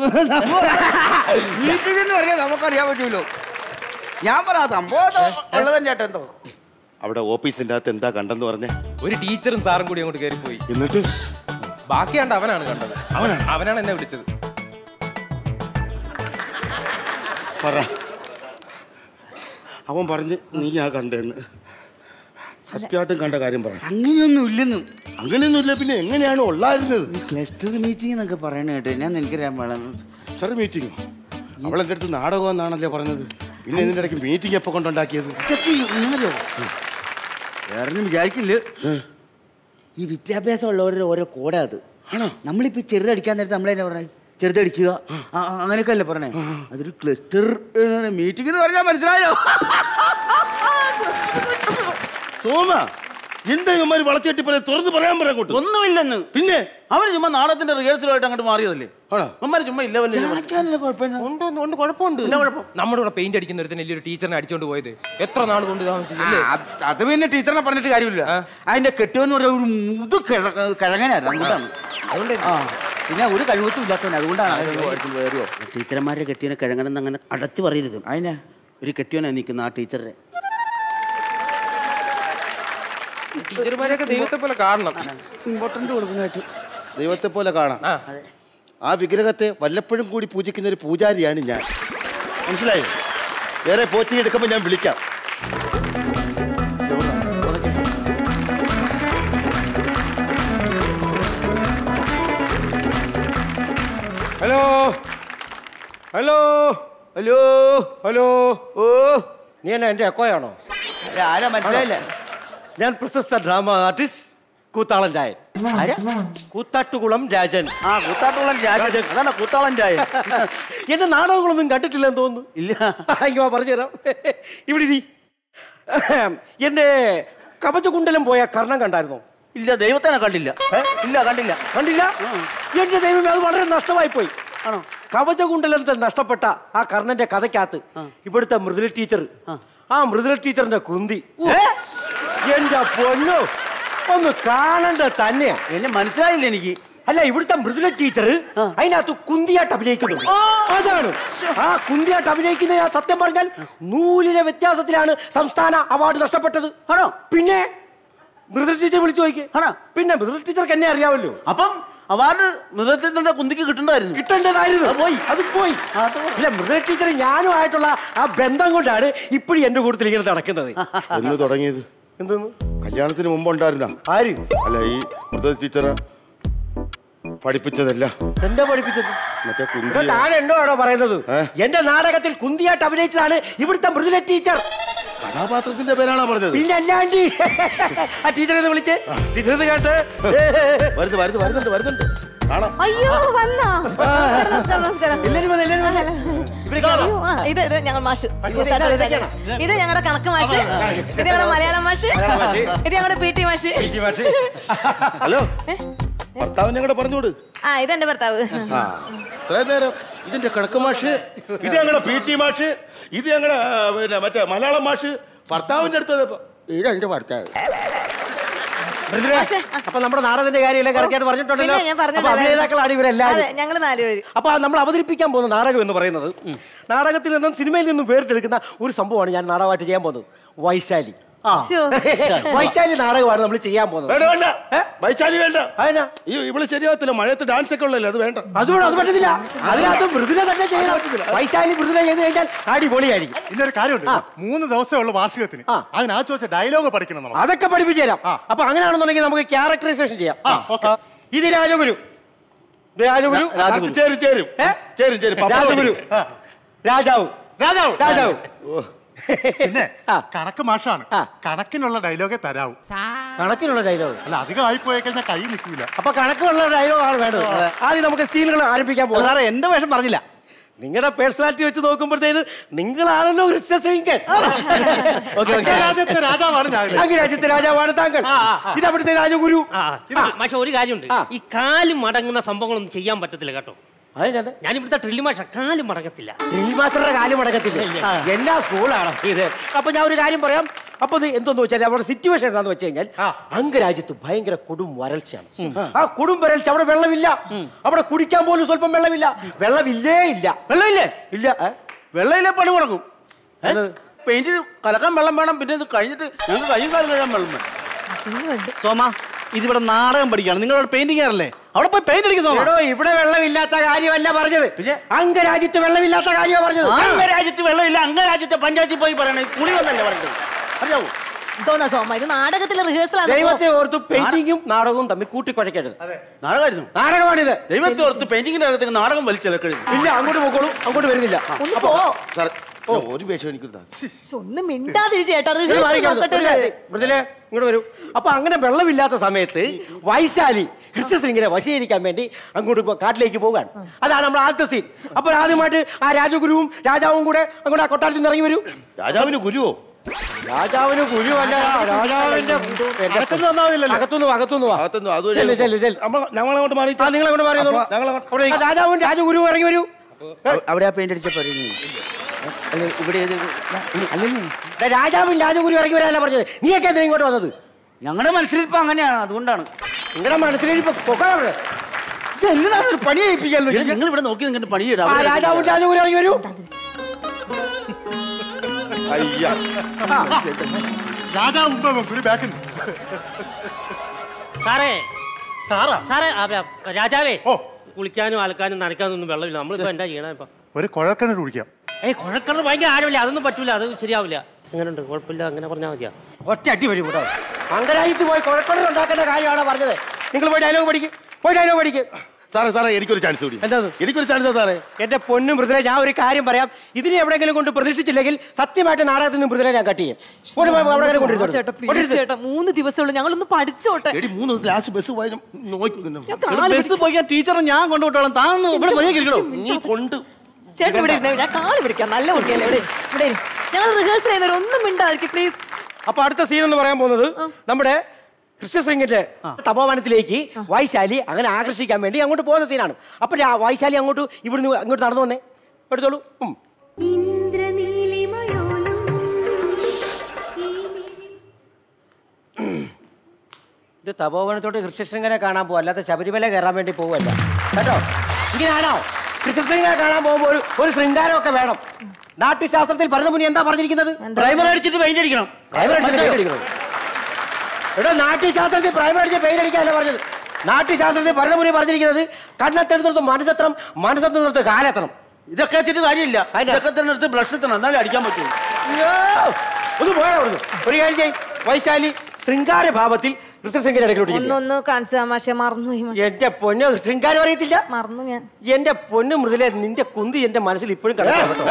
മീറ്റിംഗ് എന്ന് പറഞ്ഞാൽ നമുക്കറിയാൻ പറ്റൂലോ ഞാൻ പറ സംഭവം ഉള്ളത് തന്നെ ചേട്ടാ എന്തോ അവിടെ ഓഫീസിന്റെ അകത്ത് എന്താ കണ്ടെന്ന് പറഞ്ഞേ ഒരു ടീച്ചറും സാറും കൂടി അങ്ങോട്ട് കയറി പോയി എന്നിട്ട് ബാക്കിയാണ്ട് അവനാണ് കണ്ടത് അവനാണ്? അവനാണ് എന്നെ വിളിച്ചത് പറ അവൻ പറഞ്ഞ് നീ ആ കണ്ടെന്ന് സത്യമായിട്ടും കണ്ട കാര്യം പറ അങ്ങനെയൊന്നും ഇല്ലെന്ന് അങ്ങനെയൊന്നുമില്ല പിന്നെ എങ്ങനെയാണ് ഉള്ളായിരുന്നത് ക്ലസ്റ്റർ മീറ്റിംഗ് എന്നൊക്കെ പറയണ കേട്ടോ ഞാൻ എനിക്കറിയാൻ പാടാന്ന് സാർ മീറ്റിംഗോ അവളെന്റെ അടുത്ത് നാടകം എന്നാണല്ലേ പറഞ്ഞത് പിന്നെ ഇതിന്റെ ഇടയ്ക്ക് മീറ്റിംഗ് എപ്പോ കൊണ്ടുണ്ടാക്കിയത് ഇതൊക്കെ ഇന്നലെയോ? വേറെ ഒന്നും വിചാരിക്കില്ല ഈ വിദ്യാഭ്യാസം ഉള്ളവരുടെ ഓരോ കോടാ അത് ആണോ നമ്മളിപ്പോ ഈ ചെറുതടിക്കാൻ നേരത്തെ നമ്മളെന്നെ പറഞ്ഞേ ചെറുതടിക്കുക ആ, ആ, അങ്ങനെയൊക്കെ അല്ലേ പറഞ്ഞേ അതൊരു ക്ലസ്റ്റർ മീറ്റിംഗ് എന്ന് പറഞ്ഞാൽ മനസ്സിലായോ സോമ എന്താ ഇവന്മാര് വളച്ചെട്ടി പറയാൻ തുറന്ന് പറയാൻ പറയാൻ കൂട്ടും ഒന്നുമില്ലെന്ന് പിന്നെ അവര് ചുമ്മാ നാടകത്തിന്റെ റിഹേഴ്സലുമായിട്ട് അങ്ങോട്ട് മാറിയതല്ലേ ആണോ അമ്മമാര് ചുമ്മാ ഇല്ല വല്ലേ ഉണ്ട് ഉണ്ട്, ഉണ്ട് കുഴപ്പമുണ്ട് നമ്മുടെ കൂടെ പെയിന്റ് അടിക്കുന്ന ഒരുത്തന്നെ വലിയൊരു ടീച്ചറിനെ അടിച്ചോണ്ട് പോയത് എത്ര നാൾ കൊണ്ട് താമസിച്ചു അല്ലേ അത് പിന്നെ ടീച്ചറിനെ പറഞ്ഞിട്ട് കാര്യമില്ല അതിന്റെ കെട്ടുവെന്ന് പറഞ്ഞ ഒരു മുതു കിഴങ്ങനായിരുന്നു അതുകൊണ്ടാണ് അതുകൊണ്ട് ആ പിന്നെ ഒരു കഴിവത്തും ഇല്ലാത്തവൻ അതുകൊണ്ടാണ് വേറെയോ ടീച്ചർമാരെ കെട്ടിയനെ കിഴങ്ങനെന്ന് അങ്ങനെ അടച്ചു പറയരുത് അതിനാ ഒരു കെട്ടിയോനാ നിൽക്കുന്ന ആ ടീച്ചറെ ടീച്ചർമാരെയൊക്കെ ദൈവത്തെ പോലെ കാണണം ഇമ്പോർട്ടന്റ് കൊടുക്കുന്നതായിട്ട് ദൈവത്തെ പോലെ കാണാം ആ വിഗ്രഹത്തെ വല്ലപ്പോഴും കൂടി പൂജിക്കുന്ന ഒരു പൂജാരിയാണ് ഞാൻ മനസ്സിലായോ വേറെ പോറ്റി എടുക്കുമ്പോൾ ഞാൻ വിളിക്കാം ഹലോ ഹലോ ഹലോ ഹലോ ഓ നീ എന്നാ എന്റെ എക്കോയാണോ ആരാ മനസ്സിലായില്ല ഞാൻ പ്രശസ്ത ഡ്രാമ ആർട്ടിസ്റ്റ് കൂത്താളൻ രായൻ കൂത്താട്ടുകുളം രാജൻ ആ കൂത്താട്ടുകുളം രാജൻ അതാണ് കൂത്താളം രായൻ എന്റെ നാടകങ്ങളൊന്നും കണ്ടിട്ടില്ലെന്ന് തോന്നുന്നു ഇല്ല അയ്യോ പറഞ്ഞുതരാം ഇവിടെ ഇരി. എന്റെ കവചകുണ്ടലം പോയ കർണം കണ്ടായിരുന്നോ ഇല്ല ദൈവത്തിനെ കണ്ടില്ല ഇല്ല കണ്ടില്ല കണ്ടില്ല എന്റെ ദൈവമേ അത് വളരെ നഷ്ടമായി പോയി ആണോ കവചകുണ്ടലത്തെ നഷ്ടപ്പെട്ട ആ കർണന്റെ കഥയ്ക്കകത്ത് ഇവിടുത്തെ മൃദുല ടീച്ചർ ആ മൃദുല ടീച്ചറിന്റെ കുന്തി എന്റെ പൊന്നോ ഒന്ന് കാണണ്ട തന്നെയാ എന്നെ മനസ്സിലായില്ല എനിക്ക് അല്ല ഇവിടുത്തെ മൃദുല ടീച്ചർ അതിനകത്ത് കുന്തിയായിട്ട് അഭിനയിക്കുന്നുണ്ട് അതാണ് ആ കുന്തിയായിട്ട് അഭിനയിക്കുന്ന ആ സത്യം പറഞ്ഞാൽ നൂലിലെ വ്യത്യാസത്തിലാണ് സംസ്ഥാന അവാർഡ് നഷ്ടപ്പെട്ടത് ആണോ പിന്നെ മൃദുല ടീച്ചർ വിളിച്ചു നോക്കി ആണോ പിന്നെ മൃദുല ടീച്ചർക്ക് എന്നെ അറിയാമല്ലോ അപ്പം അവാർഡ് മൃഗത്തിൽ നിന്ന് കുന്തിക്ക് കിട്ടണ്ടായിരുന്നു കിട്ടേണ്ടതായിരുന്നു പോയി അത് പോയി ഇല്ല മൃദുല ടീച്ചർ ഞാനുമായിട്ടുള്ള ആ ബന്ധം കൊണ്ടാണ് ഇപ്പോഴും എന്റെ കൂട്ടത്തിൽ ഇങ്ങനെ നടക്കുന്നത് എന്ന് തുടങ്ങിയത് എന്തോന്ന് കല്യാണത്തിന് മുമ്പ് ഉണ്ടായിരുന്ന ആര് അല്ല ഈ മൃത ടീച്ചറെ പഠിപ്പിച്ചതല്ല എന്താ പഠിപ്പിച്ചത് മറ്റേ ഇവിടെ കുന്തി താൻ എന്നോ ആണോ പറയുന്നത് എന്റെ നാടകത്തിൽ കുന്തിയായിട്ട് അഭിനയിച്ചതാണ് ഇവിടുത്തെ മൃദുല ടീച്ചർ കഥാപാത്രത്തിന്റെ പേരാണോ പറഞ്ഞത് പിന്നെ അല്ലാണ്ട് ആ ടീച്ചറെ ഒന്ന് വിളിച്ചേ ടീച്ചർ ഒന്ന് കേട്ട് വരുന്നു വരുന്നു വരുന്നുണ്ട് വരുന്നുണ്ട് കാണാം അയ്യോ വന്നോ നമസ്കാരം നമസ്കാരം എല്ലാരും വന്ന് എല്ലാരും വന്ന് ഇവരൊക്കെ ആണോ? അയ്യോ, ആ, ഇത് ഇത് ഞങ്ങൾ മാഷ് ഇത് ഇതാണ്, ഇതൊക്കെയാണോ? ഇത് ഞങ്ങളുടെ കണക്ക് മാഷ് ഇത് ഞങ്ങളുടെ മലയാളം മാഷ് മലയാളം മാഷ്. ഇത് ഞങ്ങളുടെ പി ടി മാഷ് ഹലോ ഭർത്താവിനെ കൂടെ പറഞ്ഞോട് ആ ഇതെന്റെ ഭർത്താവ് ആ ഇത്രയും നേരം ഇതിന്റെ കിഴക്ക് മാഷ് ഇത് ഞങ്ങളുടെ പി ടി മാഷ് ഇത് ഞങ്ങളുടെ ആ, പിന്നെ മറ്റേ മലയാളം മാഷ് ഭർത്താവിന്റെ അടുത്ത് വന്നപ്പോ, ഇത് എന്റെ ഭർത്താവ് മൃദുല, അപ്പൊ നമ്മുടെ നാടകത്തിന്റെ കാര്യമെല്ലാം കറക്റ്റായിട്ട് പറഞ്ഞിട്ടുണ്ടല്ലോ പിന്നെ ഞാൻ അപ്പൊ അഭിനേതാക്കളാണ് അതെ ഇവരെല്ലാവരും ഞങ്ങൾ നാലുപേര് അപ്പൊ നമ്മൾ അവതരിപ്പിക്കാൻ പോകുന്ന നാടകം എന്ന് പറയുന്നത് നാടകത്തിൽ നിന്നും സിനിമയിൽ നിന്നും വേറിട്ടെടുക്കുന്ന ഒരു സംഭവമാണ് ഞാൻ നാടകമായിട്ട് ചെയ്യാൻ പോകുന്നത് വൈശാലി ശ്ശോ. വൈശാലി നാടകമാണ് നമ്മൾ ചെയ്യാൻ പോകുന്നത് വേണ്ട വേണ്ട വൈശാലി വേണ്ട ഈ ഇവള് ശരിയാവത്തില്ല മഴയത്ത് ഡാൻസ് ഒക്കെ ഉള്ളല്ലേ അത് വേണ്ട അതുകൊണ്ട് അത് പറ്റത്തില്ല അതിനകത്ത് മൃദുല തന്നെ ചെയ്യണം വൈശാലി മൃദുല ചെയ്ത് കഴിഞ്ഞാൽ അടിപൊളിയായിരിക്കും പിന്നെ ഒരു കാര്യമുണ്ട് മൂന്ന് ദിവസമേ ഉള്ളൂ വാർഷികത്തിന് അതിനകത്ത് വെച്ച ഡയലോഗ് പഠിക്കണം നമ്മൾ അതൊക്കെ പഠിപ്പിച്ചു തരാം അപ്പൊ അങ്ങനെയാണെന്നുണ്ടെങ്കിൽ നമുക്ക് ക്യാരക്ടറൈസേഷൻ ചെയ്യാം ആ. ഇത് രാജഗുരു ഇത് രാജഗുരു അത് ചേരും ചേരും ചേരും ചേരും പപ്പ രാജഗുരു രാജാവ് രാജാവ് രാജാവ് പിന്നെ കണക്ക് മാഷാണ് കണക്കിനുള്ള ഡയലോഗേ തരാവൂ കണക്കിനുള്ള ഡയലോഗ് അല്ല അധികം ആയിപ്പോയി കഴിഞ്ഞാൽ കൈ നിൽക്കൂല അപ്പൊ കണക്കുള്ള ഡയലോഗ് ആണ് വേണ്ടത് ആദ്യം നമുക്ക് സീനുകൾ ആരംഭിക്കാൻ പോകും സാറേ എന്റെ വേഷം പറഞ്ഞില്ല നിങ്ങളുടെ പേഴ്സണാലിറ്റി വെച്ച് നോക്കുമ്പോഴത്തേന് നിങ്ങളാണല്ലോ ക്രിസ്ത്യൻ രാജ്യത്തെ രാജാവാണ് ഞാൻ അംഗരാജ്യത്തെ രാജാവാണ് താങ്കൾ ഇത് അവിടുത്തെ രാജഗുരു പക്ഷെ ഒരു കാര്യമുണ്ട് ഈ കാല് മടങ്ങുന്ന സംഭവങ്ങളൊന്നും ചെയ്യാൻ പറ്റത്തില്ല കേട്ടോ ഞാൻ ഇവിടുത്തെ ഡ്രില്ല് മാഷ കാല് മടങ്ങത്തില്ല ഡ്രിൽ മാസ്റ്ററുടെ കാര്യം അടക്കത്തില്ല എന്നാ സ്കൂളാണ് ഇത് അപ്പൊ ഞാൻ ഒരു കാര്യം പറയാം അപ്പൊ ഇത് എന്തോന്ന് വെച്ചാൽ അവിടെ സിറ്റുവേഷൻ എന്താന്ന് വെച്ച് കഴിഞ്ഞാൽ അംഗരാജ്യത്ത് ഭയങ്കര കൊടും വരൾച്ചയാണ് ആ കൊടും വരൾച്ച അവിടെ വെള്ളമില്ല അവിടെ കുടിക്കാൻ പോലും സ്വല്പം വെള്ളമില്ല വെള്ളമില്ലേ ഇല്ല വെള്ളമില്ലേ ഇല്ല ഏ? വെള്ളമില്ലേ പണി മുടക്കും പെയിന്റ് കലക്കാൻ വെള്ളം വേണം പിന്നെ ഇത് കഴിഞ്ഞിട്ട് ഞങ്ങൾക്ക് കയ്യും കാലം കഴിയാൻ വെള്ളം വേണം സോമ ഇതിവിടെ നാടകം പഠിക്കുകയാണ് നിങ്ങളവിടെ പെയിന്റിംഗ് ആണല്ലേ അവിടെ പോയി പെയിന്റ് അടിക്കും സോമ എടോ ഇവിടെ വെള്ളമില്ലാത്ത കാര്യമല്ല പറഞ്ഞത് അംഗരാജ്യത്ത് വെള്ളമില്ലാത്ത കാര്യമാണ് പറഞ്ഞത് അംഗരാജ്യത്ത് വെള്ളമില്ല അംഗരാജ്യത്തെ പഞ്ചായത്തിൽ പോയി പറയണേ സ്കൂളിൽ വന്നല്ലേ പറഞ്ഞത് അറിയാവോ തോന്നാ സോമ ഇത് നാടകത്തിലെ റിഹേഴ്സൽ ദൈവത്തെ ഓർത്ത് പെയിന്റിങ്ങും നാടകവും തമ്മിൽ കൂട്ടിക്കുഴക്കരുത് നാടകമായിരുന്നു നാടകമാണിത് ദൈവത്തെ ഓർത്ത് പെയിന്റിങ്ങിന്റെ അകത്തേക്ക് നാടകം വലിച്ചെടുക്കരുത് ഇല്ല അങ്ങോട്ട് പോക്കോളൂ അങ്ങോട്ട് വരുന്നില്ല ഒന്ന് പോ സാറേ ഓ ഒരു വേഷം എനിക്ക് താ. ശ്ശ്, ഒന്ന് മിണ്ടാതിരി ചേട്ടാ ഇത് റിഹേഴ്സൽ മാറിക്കരുത്. നോക്കട്ടെ ഒരു കാര്യം, മൃദുലേ, ഇങ്ങോട്ട് വരൂ അപ്പൊ അങ്ങനെ വെള്ളമില്ലാത്ത സമയത്ത് വൈശാലി ക്രിസ്ത്യസിംഗിനെ വശീകരിക്കാൻ വേണ്ടി അങ്ങോട്ട് ഇപ്പൊ കാട്ടിലേക്ക് പോകാൻ അതാണ് നമ്മുടെ ആദ്യത്തെ സീൻ അപ്പോൾ ആദ്യമായിട്ട് ആ രാജഗുരുവും രാജാവും കൂടെ അങ്ങോട്ട് ആ കൊട്ടാരത്തിൽ നിന്ന് ഇറങ്ങി വരൂ രാജാവിന് ഗുരുവോ രാജാവിന് ഗുരുവല്ല രാജാവിന്റെ അകത്തുനിന്ന് വന്നാവില്ലല്ലോ. അകത്തുനിന്ന് വാ, അകത്തുനിന്ന് വാ. അകത്തുനിന്ന് അതുവഴി ചെല്ല്, ചെല്ല്, ചെല്ല്. ഞങ്ങളങ്ങോട്ട് മാറി ആ, നിങ്ങൾ അങ്ങോട്ട് മാറി നിന്നോളൂ. ഞങ്ങളങ്ങോട്ട് അവിടെ ഇരിക്ക്. രാജാവും രാജഗുരുവും ഇറങ്ങി വരൂ അവിടെ ആ പെയിന്റ് അടിച്ച പറയുന്നു അല്ല ഇവിടെ ഇത് അല്ലല്ലേ ദേ, രാജാവും രാജഗുരു ഇറങ്ങി വരാനല്ല പറഞ്ഞത് നീയൊക്കെ എന്തിനാ ഇങ്ങോട്ട് വന്നത് ഞങ്ങളുടെ മനസ്സിലിപ്പോ അങ്ങനെയാണ് അതുകൊണ്ടാണ് നിങ്ങളുടെ മനസ്സിൽ ഇപ്പൊ പൊക്കാൻ അവിടെ. ഇത് എന്തിനാണ് ഒരു പണി ചെയ്യിപ്പിക്കല്ലോ നിങ്ങൾ ഇവിടെ നോക്കി നിങ്ങളുടെ പണി ചെയ്യണം ആ രാജാവും രാജഗുരു ഇറങ്ങി വരൂ അയ്യ രാജാവ് മുമ്പ് ഗുരു ബാക്കിൽ സാറേ സാറാ സാറേ ആ, ആ, രാജാവേ കുളിക്കാനും അലക്കാനും നനയ്ക്കാനും ഒന്നും വെള്ളമില്ല നമ്മളിപ്പോ എന്താ ചെയ്യണം ഇപ്പൊ ഒരു കുഴൽക്കിണർ കുടിക്കാം ഏയ് കുഴക്കിണർ ഭയങ്കര ആഴമില്ല അതൊന്നും പറ്റൂല അത് ശരിയാവില്ല അങ്ങനെയുണ്ട് കുഴപ്പമില്ല അങ്ങനെ പറഞ്ഞാൽ മതിയാ ഒറ്റ അടി വരും കേട്ടോ അങ്കരാജ്യത്ത് പോയി കുഴപ്പങ്ങൾ ഉണ്ടാക്കുന്ന കാര്യമാണ് പറഞ്ഞത് നിങ്ങൾ പോയി ഡയലോഗ് പഠിക്കും പോയി ഡയലോഗ് പഠിക്കും സാറേ സാറേ എനിക്കൊരു ചാൻസ് കൂടി എന്താ എനിക്കൊരു ചാൻസ് സാറേ എന്റെ പൊന്നും മൃദുല ഞാൻ ഒരു കാര്യം പറയാം ഇതിനെ എവിടെയെങ്കിലും കൊണ്ട് പ്രതീക്ഷിച്ചില്ലെങ്കിൽ സത്യമായിട്ട് നാടകത്തിൽ നിന്ന് മൃദുല ഞാൻ കട്ട് ചെയ്യും കൊണ്ട് പോയി അവിടെ അങ്ങനെ കൊണ്ടിരുന്നോ. ചേട്ടാ പ്ലീസ് കൊണ്ടിരുത്ത്. ചേട്ടാ മൂന്ന് ദിവസമുള്ളൂ ഞങ്ങളൊന്ന് പഠിച്ചോട്ടെ എടി മൂന്ന് ലാസ്റ്റ് ബസ് പോയി നോക്കി ബസ് പോയി ടീച്ചറെ ഞാൻ കൊണ്ടുവിട്ടോളാം താൻ ഇവിടെ പോയി കിടക്കണോ നീ കൊണ്ട് ചേട്ടൻ ഇവിടെ ഇരുന്നേ ഞാൻ കാല് പിടിക്കാം നല്ല കുട്ടിയല്ലേ ഇവിടെ ഇവിടെ ഇരി. ഞങ്ങൾ റിഹേഴ്സൽ ചെയ്യുന്നവർ ഒന്നും മിണ്ടാതിരിക്കും പ്ലീസ് അപ്പൊ അടുത്ത സീൻ എന്ന് പറയാൻ പോകുന്നത് നമ്മുടെ കൃഷ്ണസിംഗിന്റെ തപോവനത്തിലേക്ക് വൈശാലി അങ്ങനെ ആകർഷിക്കാൻ വേണ്ടി അങ്ങോട്ട് പോകുന്ന സീനാണ് അപ്പൊ രാ- വൈശാലി അങ്ങോട്ട് ഇവിടുന്ന് അങ്ങോട്ട് നടന്നു വന്നേ എടുത്തോളൂ ഉം. ഇത് തപോവനത്തോട്ട് കൃഷ്ണസിംഗനെ കാണാൻ പോകും അല്ലാതെ ശബരിമല കയറാൻ വേണ്ടി പോവല്ല കേട്ടോ ഇങ്ങനെയാണോ കൃഷ്ണസിംഗനെ കാണാൻ പോകുമ്പോൾ ഒരു ഒരു ശൃംഗാരമൊക്കെ വേണം നാട്യശാസ്ത്രത്തിൽ പറഞ്ഞ മുന്നേ എന്താ പറഞ്ഞിരിക്കുന്നത് ഡ്രൈവർ അടിച്ചിട്ട് പെയിന്റ് അടിക്കണം പ്രൈമർ അടിച്ച് പെയിന്റ് അടിക്കണം എടോ നാട്യശാസ്ത്രത്തിൽ പ്രൈമർ അടിച്ച് പെയിന്റ് അടിക്കാനല്ല പറഞ്ഞത് നാട്യശാസ്ത്രത്തിൽ പറഞ്ഞ മുന്നേ പറഞ്ഞിരിക്കുന്നത് കണ്ണെത്തെടുത്ത് മനസ്സെത്തണം മനസ്സെത്തുന്നിടത്ത് കാലെത്തണം ഇതൊക്കെ വെച്ചിട്ട് കാര്യമില്ല ഇതൊക്കെ തന്നെ എടുത്ത് ബ്രഷ് എത്തണം എന്നാലേ അടിക്കാൻ പറ്റുള്ളൂ അയ്യോ! ഒന്ന് പോയാ അവിടുന്ന് ഒരു കാര്യം ചെയ്യ് വൈശാലി ശൃംഗാര ഭാവത്തിൽ കൃഷ്ണസിംഗിന്റെ ഇടയ്ക്കലോട്ട് ഇരിക്ക്. ഒന്നൊന്ന് കാണിച്ചാ മാഷെ മറന്നുപോയി മാഷെ എന്റെ പൊന്ന് ശൃംഗാരം അറിയത്തില്ല മറന്നു ഞാൻ എന്റെ പൊന്ന് മൃദുലെ നിന്റെ കുന്തി എന്റെ മനസ്സിൽ ഇപ്പോഴും കിടക്കണം കേട്ടോ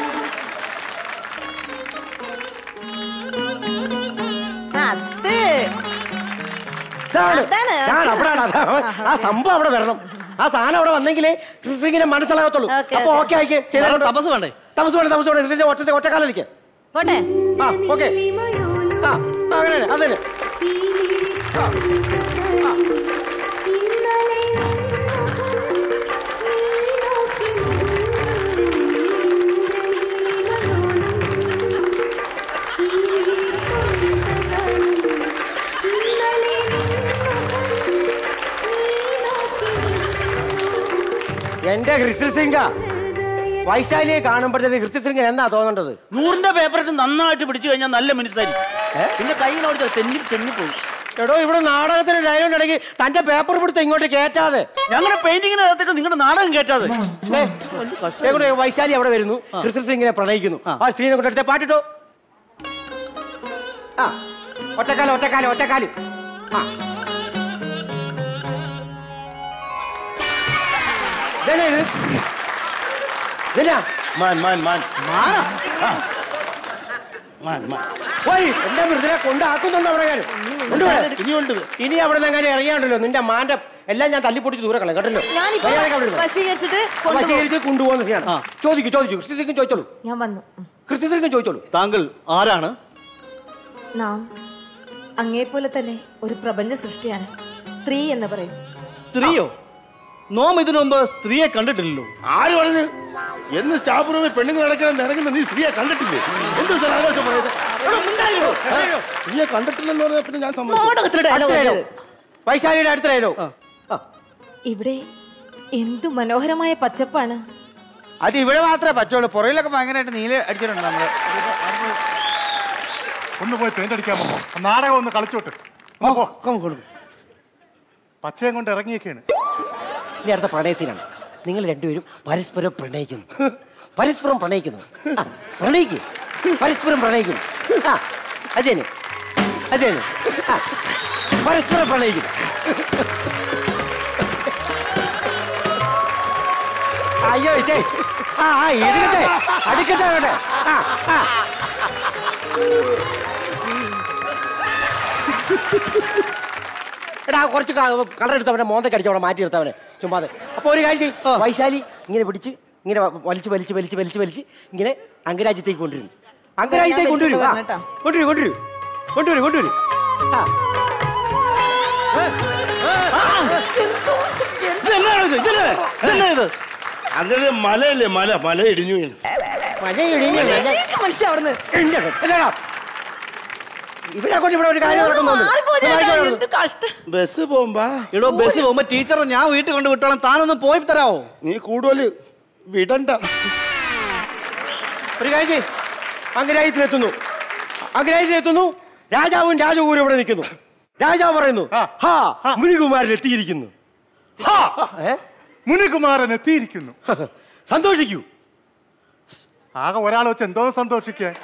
അത് ഇതാണ്. അതാണ്. ഇതാണ്, അവിടാണ്, അതാണ്. ആ സംഭവം അവിടെ വരണം ആ സാധനം അവിടെ വന്നെങ്കിലേ കൃഷ്ണസിംഗിനെ മനസ്സിലാകത്തുള്ളൂ ഓക്കേ, അപ്പൊ ഓക്കെ ആയിക്കേ ചെയ്തോളൂ. തപസ് വേണ്ടേ തപസ് വേണ്ട തപസ് വേണ്ട കൃഷ്ണന്റെ ഒറ്റ ഒറ്റക്കാലം നിൽക്കേ പോട്ടെ ആ ഓക്കെ ആ ആ, അങ്ങനെ അതന്നെ എന്റെ കൃഷ്ണസിംഗ വൈശാലിയെ കാണുമ്പോഴത്തേക്ക് കൃഷ്ണസിംഗൻ എന്താ തോന്നേണ്ടത് നൂറിന്റെ പേപ്പറിട്ട് നന്നായിട്ട് പിടിച്ചു കഴിഞ്ഞാൽ നല്ല മിനിസായിരിക്കും പിന്നെ കൈയിനോട് തെന്നി തെന്നിപ്പോയി എടോ ഇവിടെ നാടകത്തിന് ഡയലോഗ് ഇടയ്ക്ക് തന്റെ പേപ്പർ പിടുത്ത് ഇങ്ങോട്ട് കേറ്റാതെ ഞങ്ങളുടെ പെയിന്റിങ്ങിനകത്തേക്ക് നിങ്ങളുടെ നാടകം കേട്ടാതെ ദേ, ദേ കൂടെ വൈശാലി അവിടെ വരുന്നു കൃഷ്ണസിംഗിനെ പ്രണയിക്കുന്നു ആ സ്ത്രീനെ കൊണ്ട് അടുത്ത പാട്ടിട്ടോ ആ ഒറ്റക്കാലം ഒറ്റക്കാലം ഒറ്റക്കാലം ആ ഇതല്ലേ ഇത് ഇതെന്നാ? മാൻ മാൻ മാൻ ആ. മാൻ മാൻ പോയി എന്റെ മൃദുലെ കൊണ്ടാക്കുന്നുണ്ട് അവിടെ ഞാൻ കൊണ്ടുപോയി ഇനിയുണ്ട് ഇനി അവിടെ നിന്ന് അങ്ങനെ ഇറങ്ങിയാണ്ടല്ലോ നിന്റെ മാന്റെ എല്ലാം ഞാൻ തല്ലിപ്പൊടിച്ച് ദൂരെ കളയും കേട്ടല്ലോ ഞാനിപ്പോ മര്യാദയ്ക്ക് അവിടെ ഇരുന്നോ. വശീകരിച്ചിട്ട് കൊണ്ടുപോകും വശീകരിച്ച് കൊണ്ടുപോകുന്ന ഞാൻ ചോദിക്കൂ ചോദിക്കൂ ക്രിസ്ത്യസിംഗൻ ചോദിച്ചോളൂ ഞാൻ വന്നു ഉം. ക്രിസ്ത്യസിംഗൻ ചോദിച്ചോളൂ താങ്കൾ ആരാണ് നാം അങ്ങേപ്പോലെ തന്നെ ഒരു പ്രപഞ്ച സൃഷ്ടിയാണ് സ്ത്രീ എന്ന് പറയും സ്ത്രീയോ നോം ഇതിനു മുമ്പ് സ്ത്രീയെ കണ്ടിട്ടില്ലല്ലോ ആര് പറഞ്ഞു എന്ന് സ്റ്റാഫ് റൂമിൽ പെണ്ണുങ്ങൾ നടക്കുന്ന നിറങ്ങുന്ന നീ സ്ത്രീയെ കണ്ടിട്ടില്ലേ എന്ത് സാർ ആഘോഷം പറയുന്നത് എടോ, മിണ്ടാതിരിടോ. ഏ? സ്ത്രീയെ കണ്ടിട്ടില്ലെന്ന് പറഞ്ഞാൽ പിന്നെ ഞാൻ സമ്മതിച്ചു നാടകത്തിലെ അടുത്ത dialogue dialogue. വൈശാലിയുടെ അടുത്ത ഡയലോഗ് ഇവിടെ എന്തു മനോഹരമായ പച്ചപ്പാണ് അത് ഇവിടെ മാത്രമേ പറ്റുള്ളൂ പുറകിലൊക്കെ ഭയങ്കരമായിട്ട് നീല അടിച്ചിട്ടുണ്ട് നമ്മള് ഒന്ന് പോയി പെയിന്റ് അടിക്കാൻ പോ നാടകം ഒന്ന് കളിച്ചോട്ട് ഒന്ന് പോ. പച്ചയും കൊണ്ട് ഇറങ്ങിയൊക്കെയാണ് ഇനി അടുത്ത പ്രണയസീനാണ് നിങ്ങൾ രണ്ടുപേരും പരസ്പരം പ്രണയിക്കുന്നു പരസ്പരം പ്രണയിക്കുന്നു ആ, പ്രണയിക്കും പരസ്പരം പ്രണയിക്കും ആ അജയന് അജയന് ആ, പരസ്പരം പ്രണയിക്കും അയ്യോ ചേ ആ ആ എടുക്കട്ടെ അടുക്കട്ടെ അങ്ങോട്ട് ആ ആ എടാ കുറച്ച് കളർ എടുത്തവനെ മോന്തക്ക് അടിച്ചവനെ മാറ്റി എടുത്തവനെ ചുമ്മാതെ അപ്പൊ ഒരു കാര്യം ചെയ്യ്. വൈശാലി ഇങ്ങനെ പിടിച്ച് ഇങ്ങനെ വ- വലിച്ച് വലിച്ച് വലിച്ച് വലിച്ച് വലിച്ച് ഇങ്ങനെ അംഗരാജ്യത്തേക്ക് കൊണ്ടുവരും അംഗരാജ്യത്തേക്ക് കൊണ്ടുവരും ആ, കൊണ്ടുവരും കൊണ്ടുവരും കൊണ്ടുവരും കൊണ്ടുവരും ആ അങ്ങനെ മലയല്ലേ മല മല ഇടിഞ്ഞു വീണു മഴ ഇടിഞ്ഞു മനുഷ്യ അവിടുന്ന് ഇവിടെ കൊണ്ട് ഇവിടെ ഒരു കാര്യം നടക്കുന്നു എന്ത് കഷ്ടം ബസ് പോകുമ്പോ എടോ ബസ് പോകുമ്പോ ടീച്ചർ ഞാൻ വീട്ടിൽ കൊണ്ട് വിട്ടോളാം താനൊന്ന് പോയി തരാവോ നീ കൂടുതൽ വിടണ്ട ഒരു കാര്യം ചെയ്യ്. അംഗരാജ്യത്തിലെത്തുന്നു അംഗരാജ്യത്തിലെത്തുന്നു രാജാവും രാജകൂരും ഇവിടെ നിൽക്കുന്നു രാജാവ് പറയുന്നു ഹാ മുനികുമാരൻ എത്തിയിരിക്കുന്നു മുനികുമാരൻ എത്തിയിരിക്കുന്നു സന്തോഷിക്കൂ ആകെ ഒരാൾ വെച്ച് എന്തോ സന്തോഷിക്കാൻ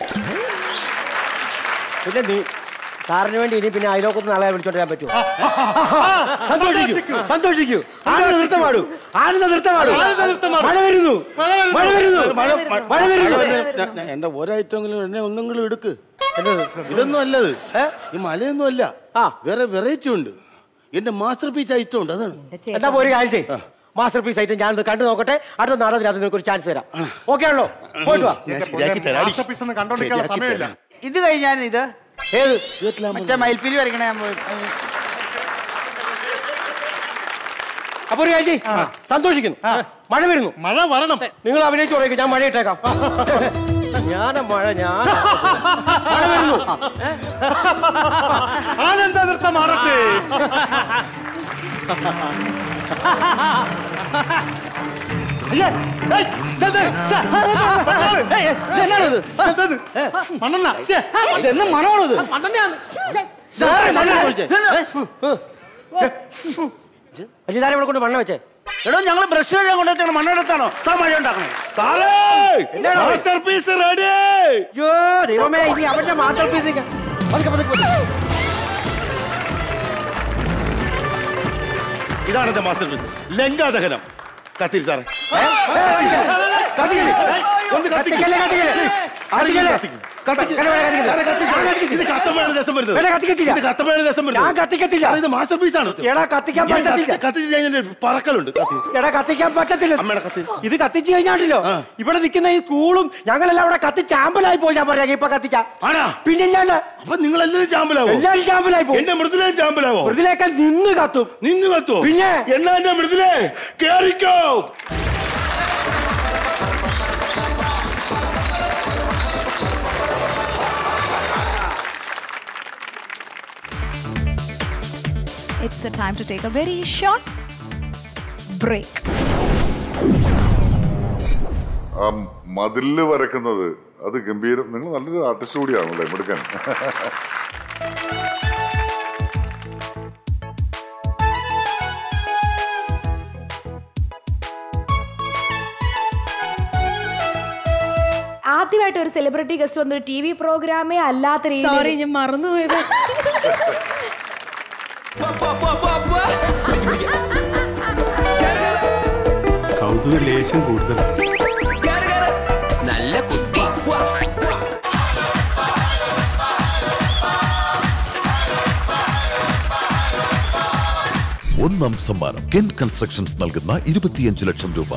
പിന്നെ നീ സാറിന് വേണ്ടി ഇനി പിന്നെ അയലോക്കത്ത് നാളെ വിളിച്ചോണ്ട് വരാൻ പറ്റുമോ സന്തോഷിക്കൂ സന്തോഷിക്കൂ ആനന്ദ നൃത്തമാടൂ ആനന്ദ നൃത്തമാടൂ ആനന്ദ നൃത്തമാടൂ. മഴ വരുന്നു മഴ വരുന്നു മഴ മഴ- മഴ വരുന്നു ഞാൻ- ഞാൻ- എന്റെ ഒരൈറ്റമെങ്കിലും എന്നെ ഒന്നെങ്കിലും എടുക്ക് ഇതൊന്നും അല്ലത് ഈ മലയൊന്നും അല്ല വേറെ വെറൈറ്റി ഉണ്ട് എന്റെ മാസ്റ്റർ പീസ് ഐറ്റം ഉണ്ട് അതാണ് എന്നാ ഇപ്പൊ ഒരു കാര്യം ചെയ്യ് മാസ്റ്റർ പീസ് ആയിട്ട് ഞാൻ കണ്ടു നോക്കട്ടെ അടുത്ത നാടകത്തിൽ അത് നിനക്ക് ഒരു ചാൻസ് തരാം ഓക്കെ ആണല്ലോ പോയിട്ട് വാ ഞാൻ ശരിയാക്കി തരാടി മാസ്റ്റർപീസ് ഒന്നും കണ്ടോണ്ടിരിക്കാനുള്ള ശരിയാക്കി സമയമില്ല തരാം. ഇത് കഴിഞ്ഞാൽ ഇത് ഏത് മറ്റേ മയിൽപ്പീലി വരയ്ക്കണേ ഞാൻ പോയി- അപ്പൊ ഒരു കാര്യം ചെയ്യ്. സന്തോഷിക്കുന്നു മഴ വരുന്നു മഴ വരണം നിങ്ങൾ അഭിനയിച്ചു തുടങ്ങി ഞാൻ മഴ ഇട്ടേക്കാം ഞാൻ മഴ ഞാൻ മഴ വരുന്നു ആനന്ദ നൃത്തമാടട്ടെ അയ്യേ, ഏയ്, ഇതെന്ത്? ഛെ, മണ്ണാണ്. ഏയ്, ഏയ്, ഇതെന്നാണിത്? ഇതെന്ത്? മണ്ണെണ്ണ. ഛെ, ഇതെന്ന് മണമാണോ ഇത് വലിയതാരം ഇവിടെ കൊണ്ട് മണ്ണ വെച്ചേ എടോ ഞങ്ങൾ ബ്രഷ് കഴുകാൻ കൊണ്ടുവച്ചാണ് മണ്ണെടുത്താണോ താ മഴ ഉണ്ടാക്കണേ സാറേ മാസ്റ്റർ പീസ് റെഡി അയ്യോ ദൈവമേ ഇനി അവന്റെ മാസ്റ്റർ പീസ് ഇതാണ് എന്റെ മാസ്റ്റർ പീസ് ലങ്കാദഹനം കത്തിരി സാറേ ഒന്ന് കത്തിക്കല്ലേ, കത്തിക്കല്ലേ. കത്തിക്കല്ലേ. സാറേ, കത്തിക്ക്. ഇത് കത്തമ്മയാണ് രസം വരുന്നത് എടാ, കത്തിക്കത്തില്ല. ഇത് കത്തമ്മയാണ് രസം വരുന്നത് ഞാൻ കത്തിക്കത്തില്ല. സാറേ, ഇത് മാസ്റ്റർ പീസ് ആണ് എടാ, കത്തിക്കാൻ ഞാൻ പറ്റത്തില്ല. കത്തി- കത്തിച്ച് കഴിഞ്ഞാൽ പറക്കലുണ്ട് കത്തി എടാ കത്തിക്കാൻ പറ്റത്തില്ല അമ്മയുടെ കത്തി ഇത് കത്തിച്ചു കഴിഞ്ഞാണ്ടല്ലോ ഇവിടെ നിൽക്കുന്ന ഈ സ്കൂളും ഞങ്ങളെല്ലാം ഇവിടെ കത്തി ചാമ്പലായി പോയി ഞാൻ പറയാം ഇപ്പൊ കത്തിച്ച ആണാ പിന്നില്ലാണ്ട് അപ്പൊ നിങ്ങൾ എല്ലാവരും ചാമ്പലാവോ എല്ലാരും ചാമ്പലായി പോകും എന്റെ മൃദുലയും ചാമ്പലാവോ മൃദുലേക്ക് നിന്ന് കത്തും നിന്ന് കത്തുവോ പിന്നെ എന്നാ എന്റെ മൃദുലേ കേറിക്കോ It's a time to take a very short break. ആ മതില് വരക്കുന്നത് അത് ഗംഭീരം നിങ്ങൾ നല്ലൊരു ആർട്ടിസ്റ്റ് കൂടിയാണല്ലേ എടുക്കാൻ ആദ്യമായിട്ട് ഒരു സെലിബ്രിറ്റി ഗസ്റ്റ് വന്നൊരു ടി വി പ്രോഗ്രാമേ അല്ലാത്ത രീതിയിൽ Sorry, ഞാൻ മറന്നുപോയത് കൗതുക ലേശം കൂടുതൽ നല്ല കുട്ടി ഒന്നാം സമ്മാനം കെൻ കൺസ്ട്രക്ഷൻസ് നൽകുന്ന ഇരുപത്തിയഞ്ച് ലക്ഷം രൂപ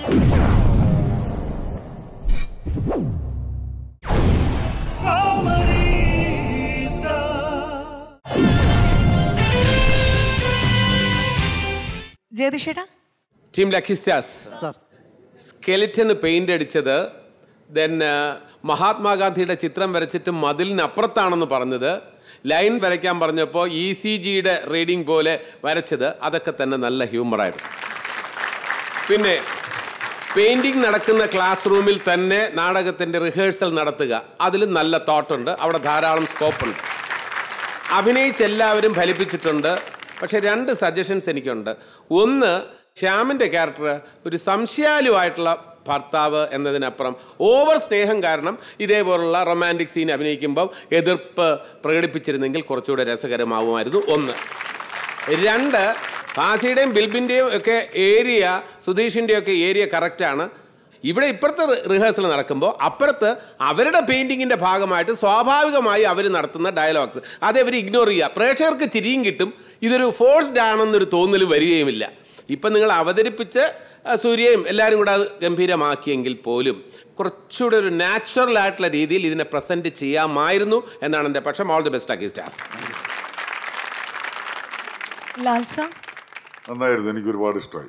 ജ്യോതിഷേട്ടാ ടീം ലക്കി സ്റ്റാർസ് സ്കെലിറ്റന് പെയിന്റ് അടിച്ചത് ദെൻ മഹാത്മാഗാന്ധിയുടെ ചിത്രം വരച്ചിട്ട് മതിലിന് അപ്പുറത്താണെന്ന് പറഞ്ഞത് ലൈൻ വരയ്ക്കാൻ പറഞ്ഞപ്പോൾ ഇ സി ജിയുടെ റീഡിംഗ് പോലെ വരച്ചത് അതൊക്കെ തന്നെ നല്ല ഹ്യൂമറായിരുന്നു പിന്നെ പെയിന്റിംഗ് നടക്കുന്ന ക്ലാസ് റൂമിൽ തന്നെ നാടകത്തിന്റെ റിഹേഴ്സൽ നടത്തുക അതിൽ നല്ല തോട്ടുണ്ട് അവിടെ ധാരാളം സ്കോപ്പ് ഉണ്ട് അഭിനയിച്ച് എല്ലാവരും ഫലിപ്പിച്ചിട്ടുണ്ട് പക്ഷെ രണ്ട് സജഷൻസ് എനിക്കുണ്ട് ഒന്ന് ശ്യാമിന്റെ ക്യാരക്ടർ ഒരു സംശയാലുവായിട്ടുള്ള ഭർത്താവ് എന്നതിനപ്പുറം ഓവർ സ്നേഹം കാരണം ഇതേപോലുള്ള റൊമാൻറ്റിക് സീൻ അഭിനയിക്കുമ്പോൾ എതിർപ്പ് പ്രകടിപ്പിച്ചിരുന്നെങ്കിൽ കുറച്ചുകൂടെ രസകരമാവുമായിരുന്നു ഒന്ന് രണ്ട് ഭാസിയുടെയും ബിൽബിൻ്റെയും ഒക്കെ ഏരിയ സുധീഷിൻ്റെയും ഒക്കെ ഏരിയ കറക്റ്റാണ് ഇവിടെ ഇപ്പുറത്തെ റിഹേഴ്സൽ നടക്കുമ്പോൾ അപ്പുറത്ത് അവരുടെ പെയിൻറ്റിങ്ങിൻ്റെ ഭാഗമായിട്ട് സ്വാഭാവികമായി അവർ നടത്തുന്ന ഡയലോഗ്സ് അത് അവർ ഇഗ്നോർ ചെയ്യുക പ്രേക്ഷകർക്ക് ചിരിയും കിട്ടും ഇതൊരു ഫോഴ്സ്ഡ് ആണെന്നൊരു തോന്നൽ വരികയുമില്ല ഇപ്പം നിങ്ങൾ അവതരിപ്പിച്ച് ആ, സൂര്യയും എല്ലാവരും കൂടെ അത് ഗംഭീരമാക്കിയെങ്കിൽ പോലും കുറച്ചുകൂടെ ഒരു നാച്ചുറൽ ആയിട്ടുള്ള രീതിയിൽ ഇതിനെ പ്രസൻറ്റ് ചെയ്യാമായിരുന്നു എന്നാണ് എൻ്റെ പക്ഷം ഓൾ ദി ബെസ്റ്റ് ആക്കി സ്റ്റാർസ് ലാൽസ നന്നായിരുന്നു എനിക്ക് ഒരുപാട് ഇഷ്ടമായി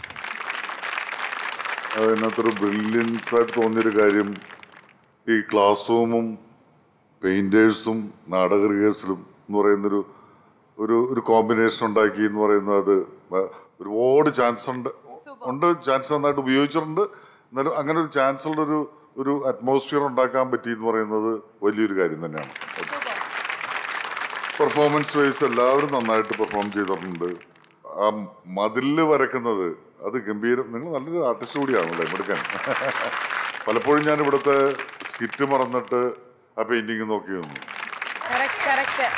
അതിനകത്തൊരു ബ്രില്യൻസ് ആയിട്ട് തോന്നിയൊരു കാര്യം ഈ ക്ലാസ് റൂമും പെയിൻറ്റേഴ്സും നാടക റിഹേഴ്സലും എന്ന് പറയുന്നൊരു ഒരു ഒരു കോമ്പിനേഷൻ ഉണ്ടാക്കി എന്ന് പറയുന്നത് അത് വ- ഒരുപാട് ചാൻസ് ഉണ്ട് ഉണ്ട് ചാൻസ് നന്നായിട്ട് ഉപയോഗിച്ചിട്ടുണ്ട് എന്നാലും അങ്ങനെ ഒരു ചാൻസ് ഉള്ള ഒരു ഒരു അറ്റ്മോസ്ഫിയർ ഉണ്ടാക്കാൻ പറ്റി എന്ന് പറയുന്നത് വലിയൊരു കാര്യം തന്നെയാണ് പെർഫോമൻസ് വൈസ് എല്ലാവരും നന്നായിട്ട് പെർഫോം ചെയ്തിട്ടുണ്ട് ആ മതില് വരക്കുന്നത് അത് ഗംഭീരം നിങ്ങൾ നല്ലൊരു ആർട്ടിസ്റ്റ് കൂടിയാണല്ലേ എടുക്കാൻ പലപ്പോഴും ഞാൻ ഇവിടുത്തെ സ്കിറ്റ് മറന്നിട്ട് ആ പെയിന്റിങ് നോക്കി നിന്നു കറക്റ്റ് കറക്റ്റ്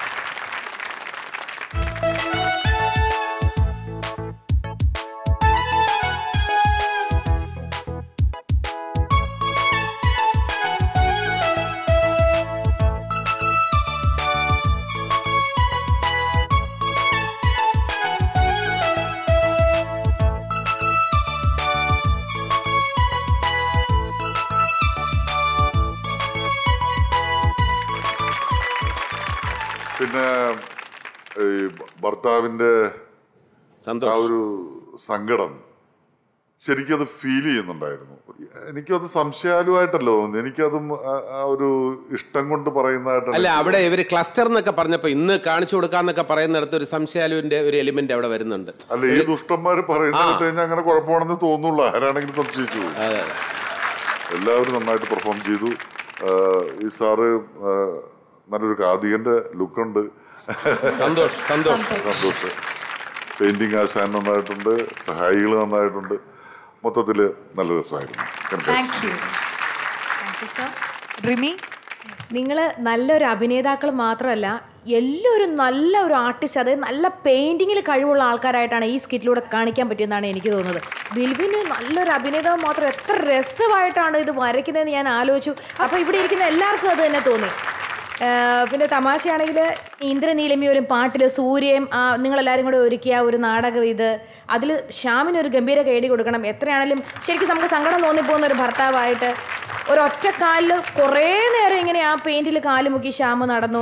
പിന്നെ ഈ ഭർത്താവിന്റെ ആ ഒരു സങ്കടം ശരിക്കും അത് ഫീൽ ചെയ്യുന്നുണ്ടായിരുന്നു എനിക്കത് സംശയാലുമായിട്ടല്ല തോന്നുന്നു എനിക്കതും ആ- ആ ഒരു ഇഷ്ടം കൊണ്ട് പറയുന്നതായിട്ടാണ് അല്ല എനിക്ക് അവിടെ ഇവര് ക്ലസ്റ്റർ എന്നൊക്കെ പറഞ്ഞപ്പോ ഇന്ന് കാണിച്ചു കൊടുക്കാന്നൊക്കെ പറയുന്നിടത്ത് ഒരു സംശയാലുവിന്റെ ഒരു എലിമെന്റ് അവിടെ വരുന്നുണ്ട് അല്ല ഈ ദുഷ്ടന്മാര് പറയുന്നത് കേട്ട് കഴിഞ്ഞാൽ അങ്ങനെ കുഴപ്പമാണെന്ന് തോന്നുള്ളൂ ആരാണെങ്കിലും സംശയിച്ചു പോകും. എല്ലാവരും നന്നായിട്ട് പെർഫോം ചെയ്തു ആ, ഈ സാറ് ആ, നല്ലൊരു കാതികന്റെ ലുക്കുണ്ട് സന്തോഷ്, സന്തോഷ്. സന്തോഷ് പെയിന്റിങ് ആശാൻ നന്നായിട്ടുണ്ട് സഹായികൾ നന്നായിട്ടുണ്ട് മൊത്തത്തില് നല്ല രസമായിരുന്നു thank you thank you sir Rimi നിങ്ങൾ നല്ലൊരു അഭിനേതാക്കൾ മാത്രമല്ല എല്ലാവരും നല്ല ഒരു ആർട്ടിസ്റ്റ് അതായത് നല്ല പെയിന്റിങ്ങിൽ കഴിവുള്ള ആൾക്കാരായിട്ടാണ് ഈ സ്കിറ്റിലൂടെ കാണിക്കാൻ പറ്റിയെന്നാണ് എനിക്ക് തോന്നുന്നത് ബിൽബിന് നല്ലൊരു അഭിനേതാവ് മാത്രം എത്ര രസമായിട്ടാണ് ഇത് വരയ്ക്കുന്നതെന്ന് ഞാൻ ആലോചിച്ചു അപ്പോൾ ഇവിടെ ഇരിക്കുന്ന എല്ലാവർക്കും അത് തന്നെ തോന്നി ആഹ് പിന്നെ തമാശയാണെങ്കിൽ ഇന്ദ്രനീലമി ഒരു പാട്ടിൽ സൂര്യയും ആ നിങ്ങളെല്ലാവരും കൂടെ ഒരുക്കിയ ഒരു നാടകം ഇത് അതിൽ ശ്യാമിന് ഒരു ഗംഭീര കേടി കൊടുക്കണം എത്രയാണെങ്കിലും ശരിക്കും നമുക്ക് സങ്കടം തോന്നിപ്പോകുന്ന ഒരു ഭർത്താവായിട്ട് ഒരു ഒറ്റക്കാലിൽ കുറേ നേരം ഇങ്ങനെ ആ പെയിന്റിൽ കാല് മുക്കി ശ്യാമ് നടന്നു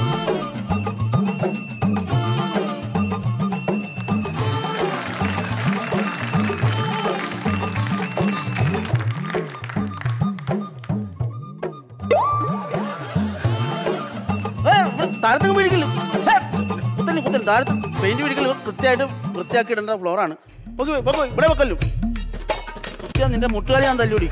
താഴത്തേക്ക് പിടിക്കലും കുത്തല് കുത്തല് താഴത്ത് പെയിന്റ് പിടിക്കലും കൃത്യമായിട്ട് വൃത്തിയാക്കി ഇടേണ്ട ഫ്ലോറാണ് ഓക്കെ ഇവിടെ വെക്കല്ലോ കൃത്യം നിന്റെ മുട്ടുകാലി ഞാൻ തല്ലൂടി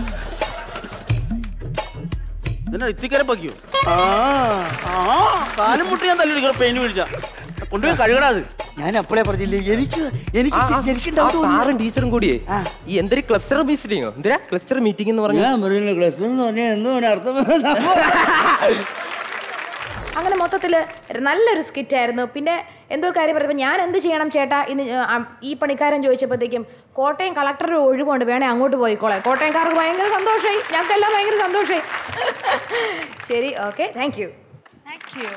ഇതിനെ ഇത്തിക്കര പൊക്കിയോ ആ ആ കാലും മുട്ടി ഞാൻ തല്ലൂടി പെയിന്റ് പിടിച്ച കൊണ്ടുപോയി കഴുകടാ അത് ഞാൻ അപ്പോഴേ പറഞ്ഞില്ലേ എനിക്ക് എനിക്ക് ആ, ആ, ശരിക്കും ആ doubt തോന്നി. സാറും ടീച്ചറും കൂടിയേ ഈ എന്തൊരു ക്ലസ്റ്റർ മീറ്റിംഗോ എന്തിനാ ക്ലസ്റ്റർ മീറ്റിംഗ് എന്ന് പറഞ്ഞു ഞാൻ പറയുന്ന ക്ലസ്റ്റർ എന്ന് പറഞ്ഞാൽ എന്തോ ഒരു അർത്ഥം അങ്ങനെ മൊത്തത്തിൽ നല്ലൊരു സ്കിറ്റ് ആയിരുന്നു പിന്നെ എന്തോ ഒരു കാര്യം പറഞ്ഞപ്പോൾ ഞാൻ എന്ത് ചെയ്യണം ചേട്ടാ ഇന്ന് ആ, ഈ പണിക്കാരൻ ചോദിച്ചപ്പോഴത്തേക്കും കോട്ടയം കളക്ടറുടെ ഒഴിവുണ്ട് വേണേ അങ്ങോട്ട് പോയിക്കോളെ കോട്ടയംകാർക്ക് ഭയങ്കര സന്തോഷമായി ഞങ്ങൾക്കെല്ലാം ഭയങ്കര സന്തോഷമായി ശരി okay thank you thank you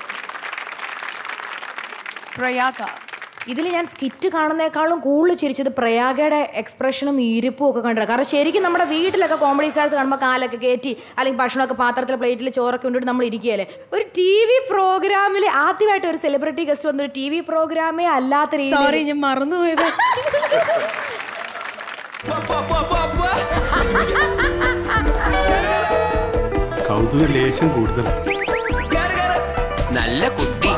Prayaga ഇതിൽ ഞാൻ സ്കിറ്റ് കാണുന്നേക്കാളും കൂടുതൽ ചിരിച്ചത് പ്രയാഗയുടെ എക്സ്പ്രഷനും ഇരിപ്പും ഒക്കെ കണ്ടത് കാരണം ശരിക്കും നമ്മുടെ വീട്ടിലൊക്കെ കോമഡി സ്റ്റാർസ് കാണുമ്പോൾ കാലൊക്കെ കയറ്റി അല്ലെങ്കിൽ ഭക്ഷണമൊക്കെ പാത്രത്തിൽ പ്ലേറ്റിൽ ചോറൊക്കെ കൊണ്ടിട്ട് നമ്മൾ ഇരിക്കുകയല്ലേ ഒരു ടി വി പ്രോഗ്രാമിൽ ആദ്യമായിട്ട് ഒരു സെലിബ്രിറ്റി ഗസ്റ്റ് വന്ന ഒരു ടി വി പ്രോഗ്രാമേ അല്ലാത്ത Sorry, ഞാൻ മറന്നുപോയത് കൗതുക ലേശം കൂടുതലാണ് നല്ല കുട്ടി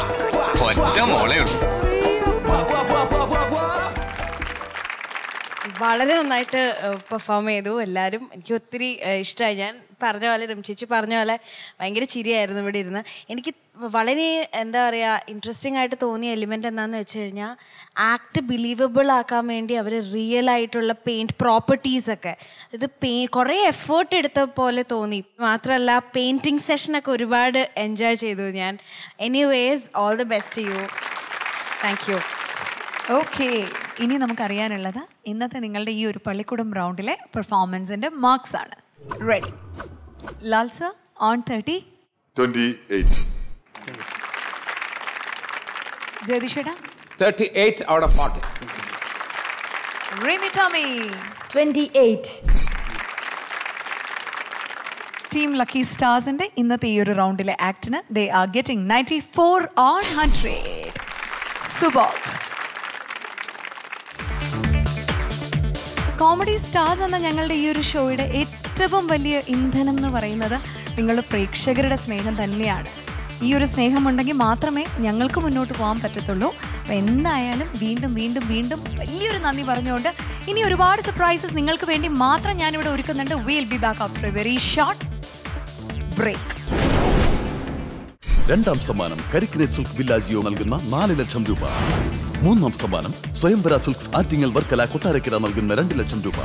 ഒറ്റ മോളേ ഉള്ളൂ വളരെ നന്നായിട്ട് പെർഫോം ചെയ്തു എല്ലാവരും എനിക്ക് ഒത്തിരി ഇഷ്ടമായി ഞാൻ പറഞ്ഞ പോലെ രംചേച്ചി പറഞ്ഞ പോലെ ഭയങ്കര ചിരിയായിരുന്നു ഇവിടെ ഇരുന്ന് എനിക്ക് വളരെ എന്താ പറയുക ഇൻട്രസ്റ്റിംഗ് ആയിട്ട് തോന്നിയ എലിമെൻ്റ് എന്താണെന്ന് വെച്ച് കഴിഞ്ഞാൽ ആക്ട് ബിലീവബിൾ ആക്കാൻ വേണ്ടി അവർ റിയൽ ആയിട്ടുള്ള പെയിൻറ്റ് പ്രോപ്പർട്ടീസ് ഒക്കെ ഇത് പെയി കുറേ എഫേർട്ട് എടുത്ത പോലെ തോന്നി മാത്രമല്ല പെയിൻറ്റിങ് സെഷനൊക്കെ ഒരുപാട് എൻജോയ് ചെയ്തു ഞാൻ anyways all the best you thank you okay ഇനി നമുക്കറിയാനുള്ളത് ഇന്നത്തെ നിങ്ങളുടെ ഈ ഒരു പള്ളിക്കൂടം റൗണ്ടിലെ പെർഫോമൻസിന്റെ മാർക്സ് ആണ് ready Lal sir on thirty twenty eight ജയതിഷേടാ thirty eight out of forty Rimi Tomy twenty eight team lucky സ്റ്റാർസിന്റെ ഇന്നത്തെ ഈ ഒരു റൗണ്ടിലെ ആക്ടിന് they are getting ninety four on hundred സുബോബ് കോമഡി സ്റ്റാർസ് എന്ന ഞങ്ങളുടെ ഈ ഒരു ഷോയുടെ ഏറ്റവും വലിയ ഇന്ധനം എന്ന് പറയുന്നത് നിങ്ങൾ പ്രേക്ഷകരുടെ സ്നേഹം തന്നെയാണ് ഈ ഒരു സ്നേഹമുണ്ടെങ്കിൽ മാത്രമേ ഞങ്ങൾക്ക് മുന്നോട്ട് പോകാൻ പറ്റത്തുള്ളൂ അപ്പോൾ എന്തായാലും വീണ്ടും വീണ്ടും വീണ്ടും വലിയൊരു നന്ദി പറഞ്ഞുകൊണ്ട് ഇനി ഒരുപാട് സർപ്രൈസസ് നിങ്ങൾക്ക് വേണ്ടി മാത്രം ഞാനിവിടെ ഒരുക്കുന്നുണ്ട് will be back after a very short break രണ്ടാം സമ്മാനം കരിക്കിനെ സിൽക്ക് വില്ലാജിയോ നൽകുന്ന നാല് ലക്ഷം രൂപ മൂന്നാം സമ്മാനം സ്വയംവര സിൽക്സ് ആറ്റിങ്ങൽ വർക്കല കൊട്ടാരക്കര നൽകുന്ന രണ്ട് ലക്ഷം രൂപ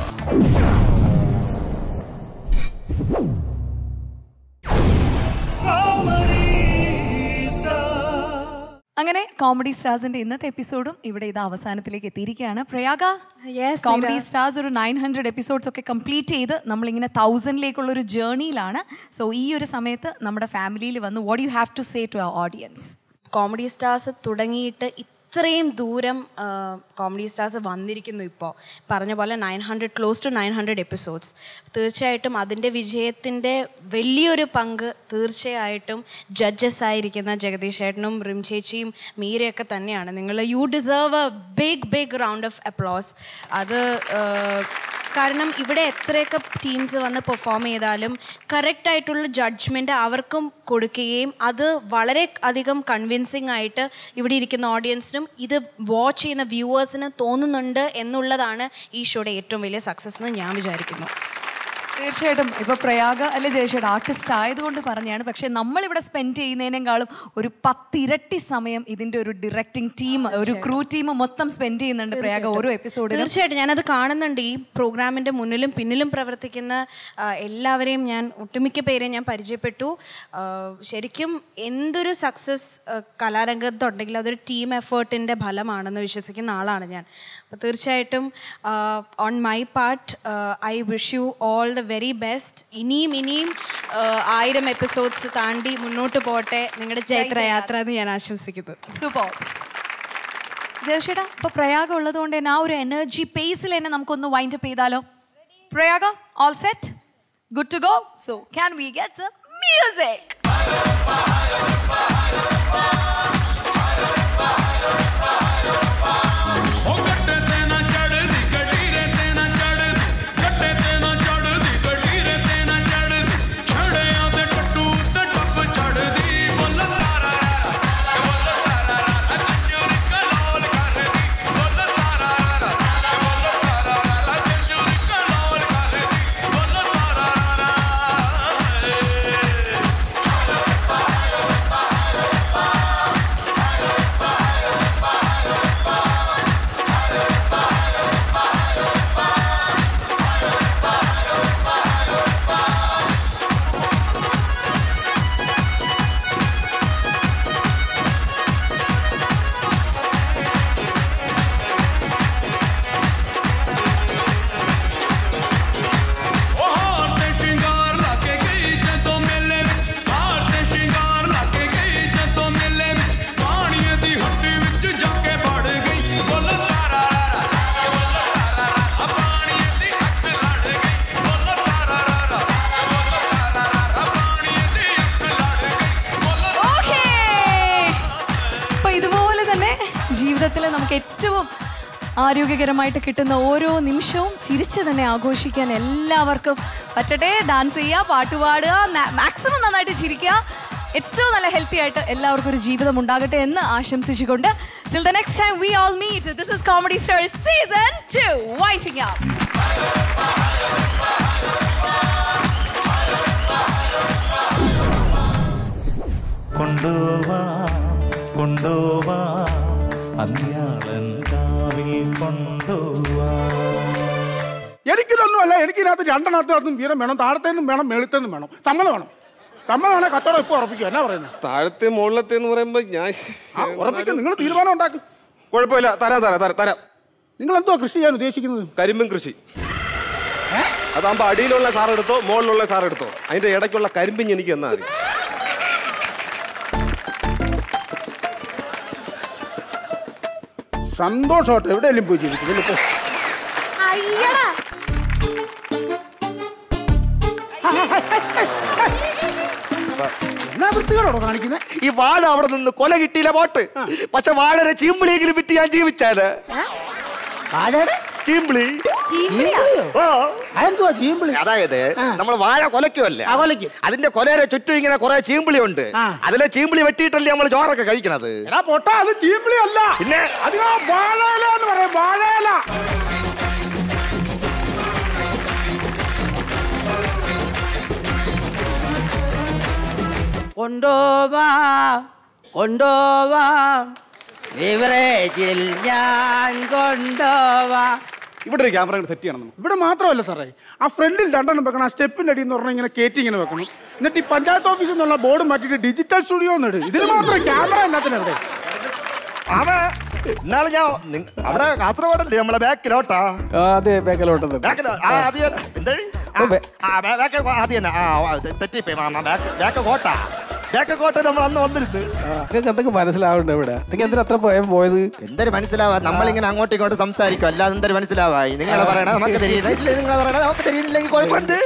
അങ്ങനെ കോമഡി സ്റ്റാർസിന്റെ ഇന്നത്തെ എപ്പിസോഡും ഇവിടെ ഇത് അവസാനത്തിലേക്ക് എത്തിയിരിക്കുകയാണ് പ്രയാഗ കോമഡി മീര. സ്റ്റാർസ് ഒരു നയൻ ഹൺഡ്രഡ് എപ്പിസോഡ്സ് ഒക്കെ കംപ്ലീറ്റ് ചെയ്ത് നമ്മളിങ്ങനെ തൗസൻഡിലേക്കുള്ള ഒരു ജേർണിയിലാണ് സോ ഈ ഒരു സമയത്ത് നമ്മുടെ ഫാമിലിയിൽ വന്ന് what you have to say to our audience comedy stars തുടങ്ങിയിട്ട് ഇത്രയും ദൂരം കോമഡി സ്റ്റാർസ് വന്നിരിക്കുന്നു ഇപ്പോൾ പറഞ്ഞ പോലെ nine hundred close to nine hundred episodes തീർച്ചയായിട്ടും അതിൻ്റെ വിജയത്തിൻ്റെ വലിയൊരു പങ്ക് തീർച്ചയായിട്ടും ജഡ്ജസ് ആയിരിക്കുന്ന ജഗദീഷ് ചേട്ടനും റിം ചേച്ചിയും മീരയൊക്കെ തന്നെയാണ് നിങ്ങൾ you deserve a big big round of applause അത് ആ, കാരണം ഇവിടെ എത്രയൊക്കെ ടീംസ് വന്ന് പെർഫോം ചെയ്താലും കറക്റ്റ് ആയിട്ടുള്ള ജഡ്ജ്മെൻ്റ് അവർക്കും കൊടുക്കുകയും അത് വളരെ അധികം കൺവിൻസിങ് ആയിട്ട് ഇവിടെ ഇരിക്കുന്ന ഓഡിയൻസിനും ഇത് വാച്ച് ചെയ്യുന്ന വ്യൂവേഴ്സിന് തോന്നുന്നുണ്ട് എന്നുള്ളതാണ് ഈ ഷോയുടെ ഏറ്റവും വലിയ സക്സസ് എന്ന് ഞാൻ വിചാരിക്കുന്നു തീർച്ചയായിട്ടും ഇപ്പൊ പ്രയാഗ അല്ലെ ജയശേട് ആർട്ടിസ്റ്റ് ആയതുകൊണ്ട് പറഞ്ഞാണ് പക്ഷെ നമ്മളിവിടെ സ്പെൻഡ് ചെയ്യുന്നതിനേക്കാളും ഒരു പത്തിരട്ടി സമയം ഇതിന്റെ ഒരു ഡയറക്ടിങ് ടീം ഒരു ക്രൂ ടീം മൊത്തം സ്പെൻഡ് ചെയ്യുന്നുണ്ട് പ്രയാഗ ഓരോ എപ്പിസോഡിലും തീർച്ചയായിട്ടും ഞാനത് കാണുന്നുണ്ട് ഈ പ്രോഗ്രാമിന്റെ മുന്നിലും പിന്നിലും പ്രവർത്തിക്കുന്ന ആ, എല്ലാവരെയും ഞാൻ ഒട്ടുമിക്ക പേരെയും ഞാൻ പരിചയപ്പെട്ടു ആ, ശരിക്കും എന്തൊരു സക്സസ് കലാരംഗത്തുണ്ടെങ്കിലും അതൊരു ടീം എഫേർട്ടിൻ്റെ ഫലമാണെന്ന് വിശ്വസിക്കുന്ന ആളാണ് ഞാൻ അപ്പോൾ തീർച്ചയായിട്ടും on my part I wish you all the very best ഇനിയും ഇനിയും ആ, ആയിരം എപ്പിസോഡ്സ് താണ്ടി മുന്നോട്ട് പോട്ടെ നിങ്ങളുടെ ചൈത്രയാത്ര എന്ന് ഞാൻ ആശംസിക്കുന്നു സൂപ്പർ ജയശേടാ ഇപ്പൊ പ്രയാഗ ഉള്ളതുകൊണ്ട് തന്നെ ആ ഒരു എനർജി പേസിൽ തന്നെ നമുക്കൊന്ന് വൈൻഡ് അപ്പ് ചെയ്താലോ Prayaga all set good to go so can we get music അപ്പൊ ഇതുപോലെ തന്നെ ജീവിതത്തിൽ നമുക്ക് ഏറ്റവും ആരോഗ്യകരമായിട്ട് കിട്ടുന്ന ഓരോ നിമിഷവും ചിരിച്ച് തന്നെ ആഘോഷിക്കാൻ എല്ലാവർക്കും പറ്റട്ടെ ഡാൻസ് ചെയ്യുക പാട്ട് പാടുക മാക്സിമം നന്നായിട്ട് ചിരിക്കുക ഏറ്റവും നല്ല ഹെൽത്തി ആയിട്ട് എല്ലാവർക്കും ഒരു ജീവിതം ഉണ്ടാകട്ടെ എന്ന് ആശംസിച്ചുകൊണ്ട് till the next time we all meet this is comedy star season 2 waiting up കൊണ്ടുവാ കൊണ്ടുവാ അന്യാളൻ കാവിൽ കൊണ്ടുവാ എനിക്കിതൊന്നുമല്ല എനിക്കിതിനകത്ത് രണ്ടെണ്ണത്തിനകത്തും വീരം വേണം താഴത്തേന്നും വേണം മേളത്തേന്നും വേണം സമ്മതം വേണം സമ്മതം വേണേ കച്ചവടം ഇപ്പൊ ഉറപ്പിക്കും എന്നാ പറയുന്നത് താഴത്തെ മുകളിലത്തെ എന്ന് പറയുമ്പോ ഞാൻ ആ ഉറപ്പിക്കും നിങ്ങൾ തീരുമാനം ഉണ്ടാക്കും കുഴപ്പമില്ല തരാം തരാം തരാം തരാം നിങ്ങൾ എന്തോ കൃഷി ചെയ്യാൻ ഉദ്ദേശിക്കുന്നത് കരിമ്പും കൃഷി അതാകുമ്പോ അടിയിലുള്ള സാർ എടുത്തോ മുകളിലുള്ള സാർ എടുത്തോ അതിന്റെ ഇടയ്ക്കുള്ള കരിമ്പിഞ്ഞ് എനിക്ക് എന്നാ മതി സന്തോഷമായിട്ട് എവിടെയെങ്കിലും പോയി ജീവിക്കും ഇതിലിപ്പോ എന്നാ വൃത്തികേടാണോ കാണിക്കുന്നത് ഈ വാഴ അവിടെ നിന്ന് കൊല കിട്ടിയില്ല പോട്ട് പക്ഷെ വാഴയുടെ ചീമ്പിളിയെങ്കിലും വിറ്റ് ഞാൻ ജീവിച്ചാല് ചീമ്പിളി ഓ അതെന്തുവാ ചീമ്പിളി അതായത് നമ്മൾ വാഴ കൊലക്കുമല്ലേ അതിന്റെ കൊലയുടെ ചുറ്റും ഇങ്ങനെ കുറെ ചീമ്പിളി ഉണ്ട് അതിലെ ചീമ്പിളി വെട്ടിയിട്ടല്ലേ നമ്മൾ ചോറൊക്കെ കഴിക്കണത് എടാ പൊട്ടാ അത് ചീമ്പിളി അല്ല പിന്നെ അതിനാ വാഴയില എന്ന് പറയും വാഴയില കൊണ്ടോവാ കൊണ്ടോവാ ബിവറേജിൽ ഞാൻ കൊണ്ടോവാ ഇവിടെ ഒരു ക്യാമറ സെറ്റ് ചെയ്യണം നമുക്ക്. ഇവിടെ മാത്രമല്ല സാറേ ആ ഫ്രണ്ടിൽ രണ്ടെണ്ണം വെക്കണം ആ സ്റ്റെപ്പിന്റെ അടിയിൽ നിന്ന് പറഞ്ഞാൽ ഇങ്ങനെ കയറ്റി ഇങ്ങനെ വെക്കണം എന്നിട്ട് ഈ പഞ്ചായത്ത് ഓഫീസിൽ നിന്നുള്ള ബോർഡ് മാറ്റിയിട്ട് ഡിജിറ്റൽ സ്റ്റുഡിയോ എന്ന് ഇടും ഇതിന് മാത്രം ക്യാമറ എന്നാത്തിന് അവിടെ ഇന്നാള് ഞാൻ നിങ്ങ- അവിടെ കാസർഗോഡല്ലേ നമ്മളെ ബാക്കിലോട്ടാ അതെ ബേക്കലോട്ടത് ബാക്കിലോ ആ അത് ഞാൻ- എന്താടി? ആ, ആ, ബാ- ബാക്ക് കോ- അത് തന്നെ ആ ആ, തെ- തെറ്റിപ്പോയി മാമ ബാക്ക് ബാക്ക് കോട്ട ബാക്ക് കോട്ട നമ്മൾ അന്ന് വന്നിരുന്നു നിങ്ങൾക്ക് എന്തൊക്കെ മനസ്സിലാവുന്നുണ്ട് ഇവിടെ നിങ്ങൾ എന്തിനാ അത്ര പോയാൽ പോയത് എന്തൊരു മനസ്സിലാവാ നമ്മളിങ്ങനെ അങ്ങോട്ടും ഇങ്ങോട്ടും സംസാരിക്കും അല്ലാതെ എന്തൊരു മനസ്സിലാവായി നിങ്ങളെ പറയണ നമുക്ക് തെരിയില്ല ഇല്ല നിങ്ങളെ പറയണ നമുക്ക് തെരിയില്ലെങ്കിൽ കുഴപ്പമുണ്ട്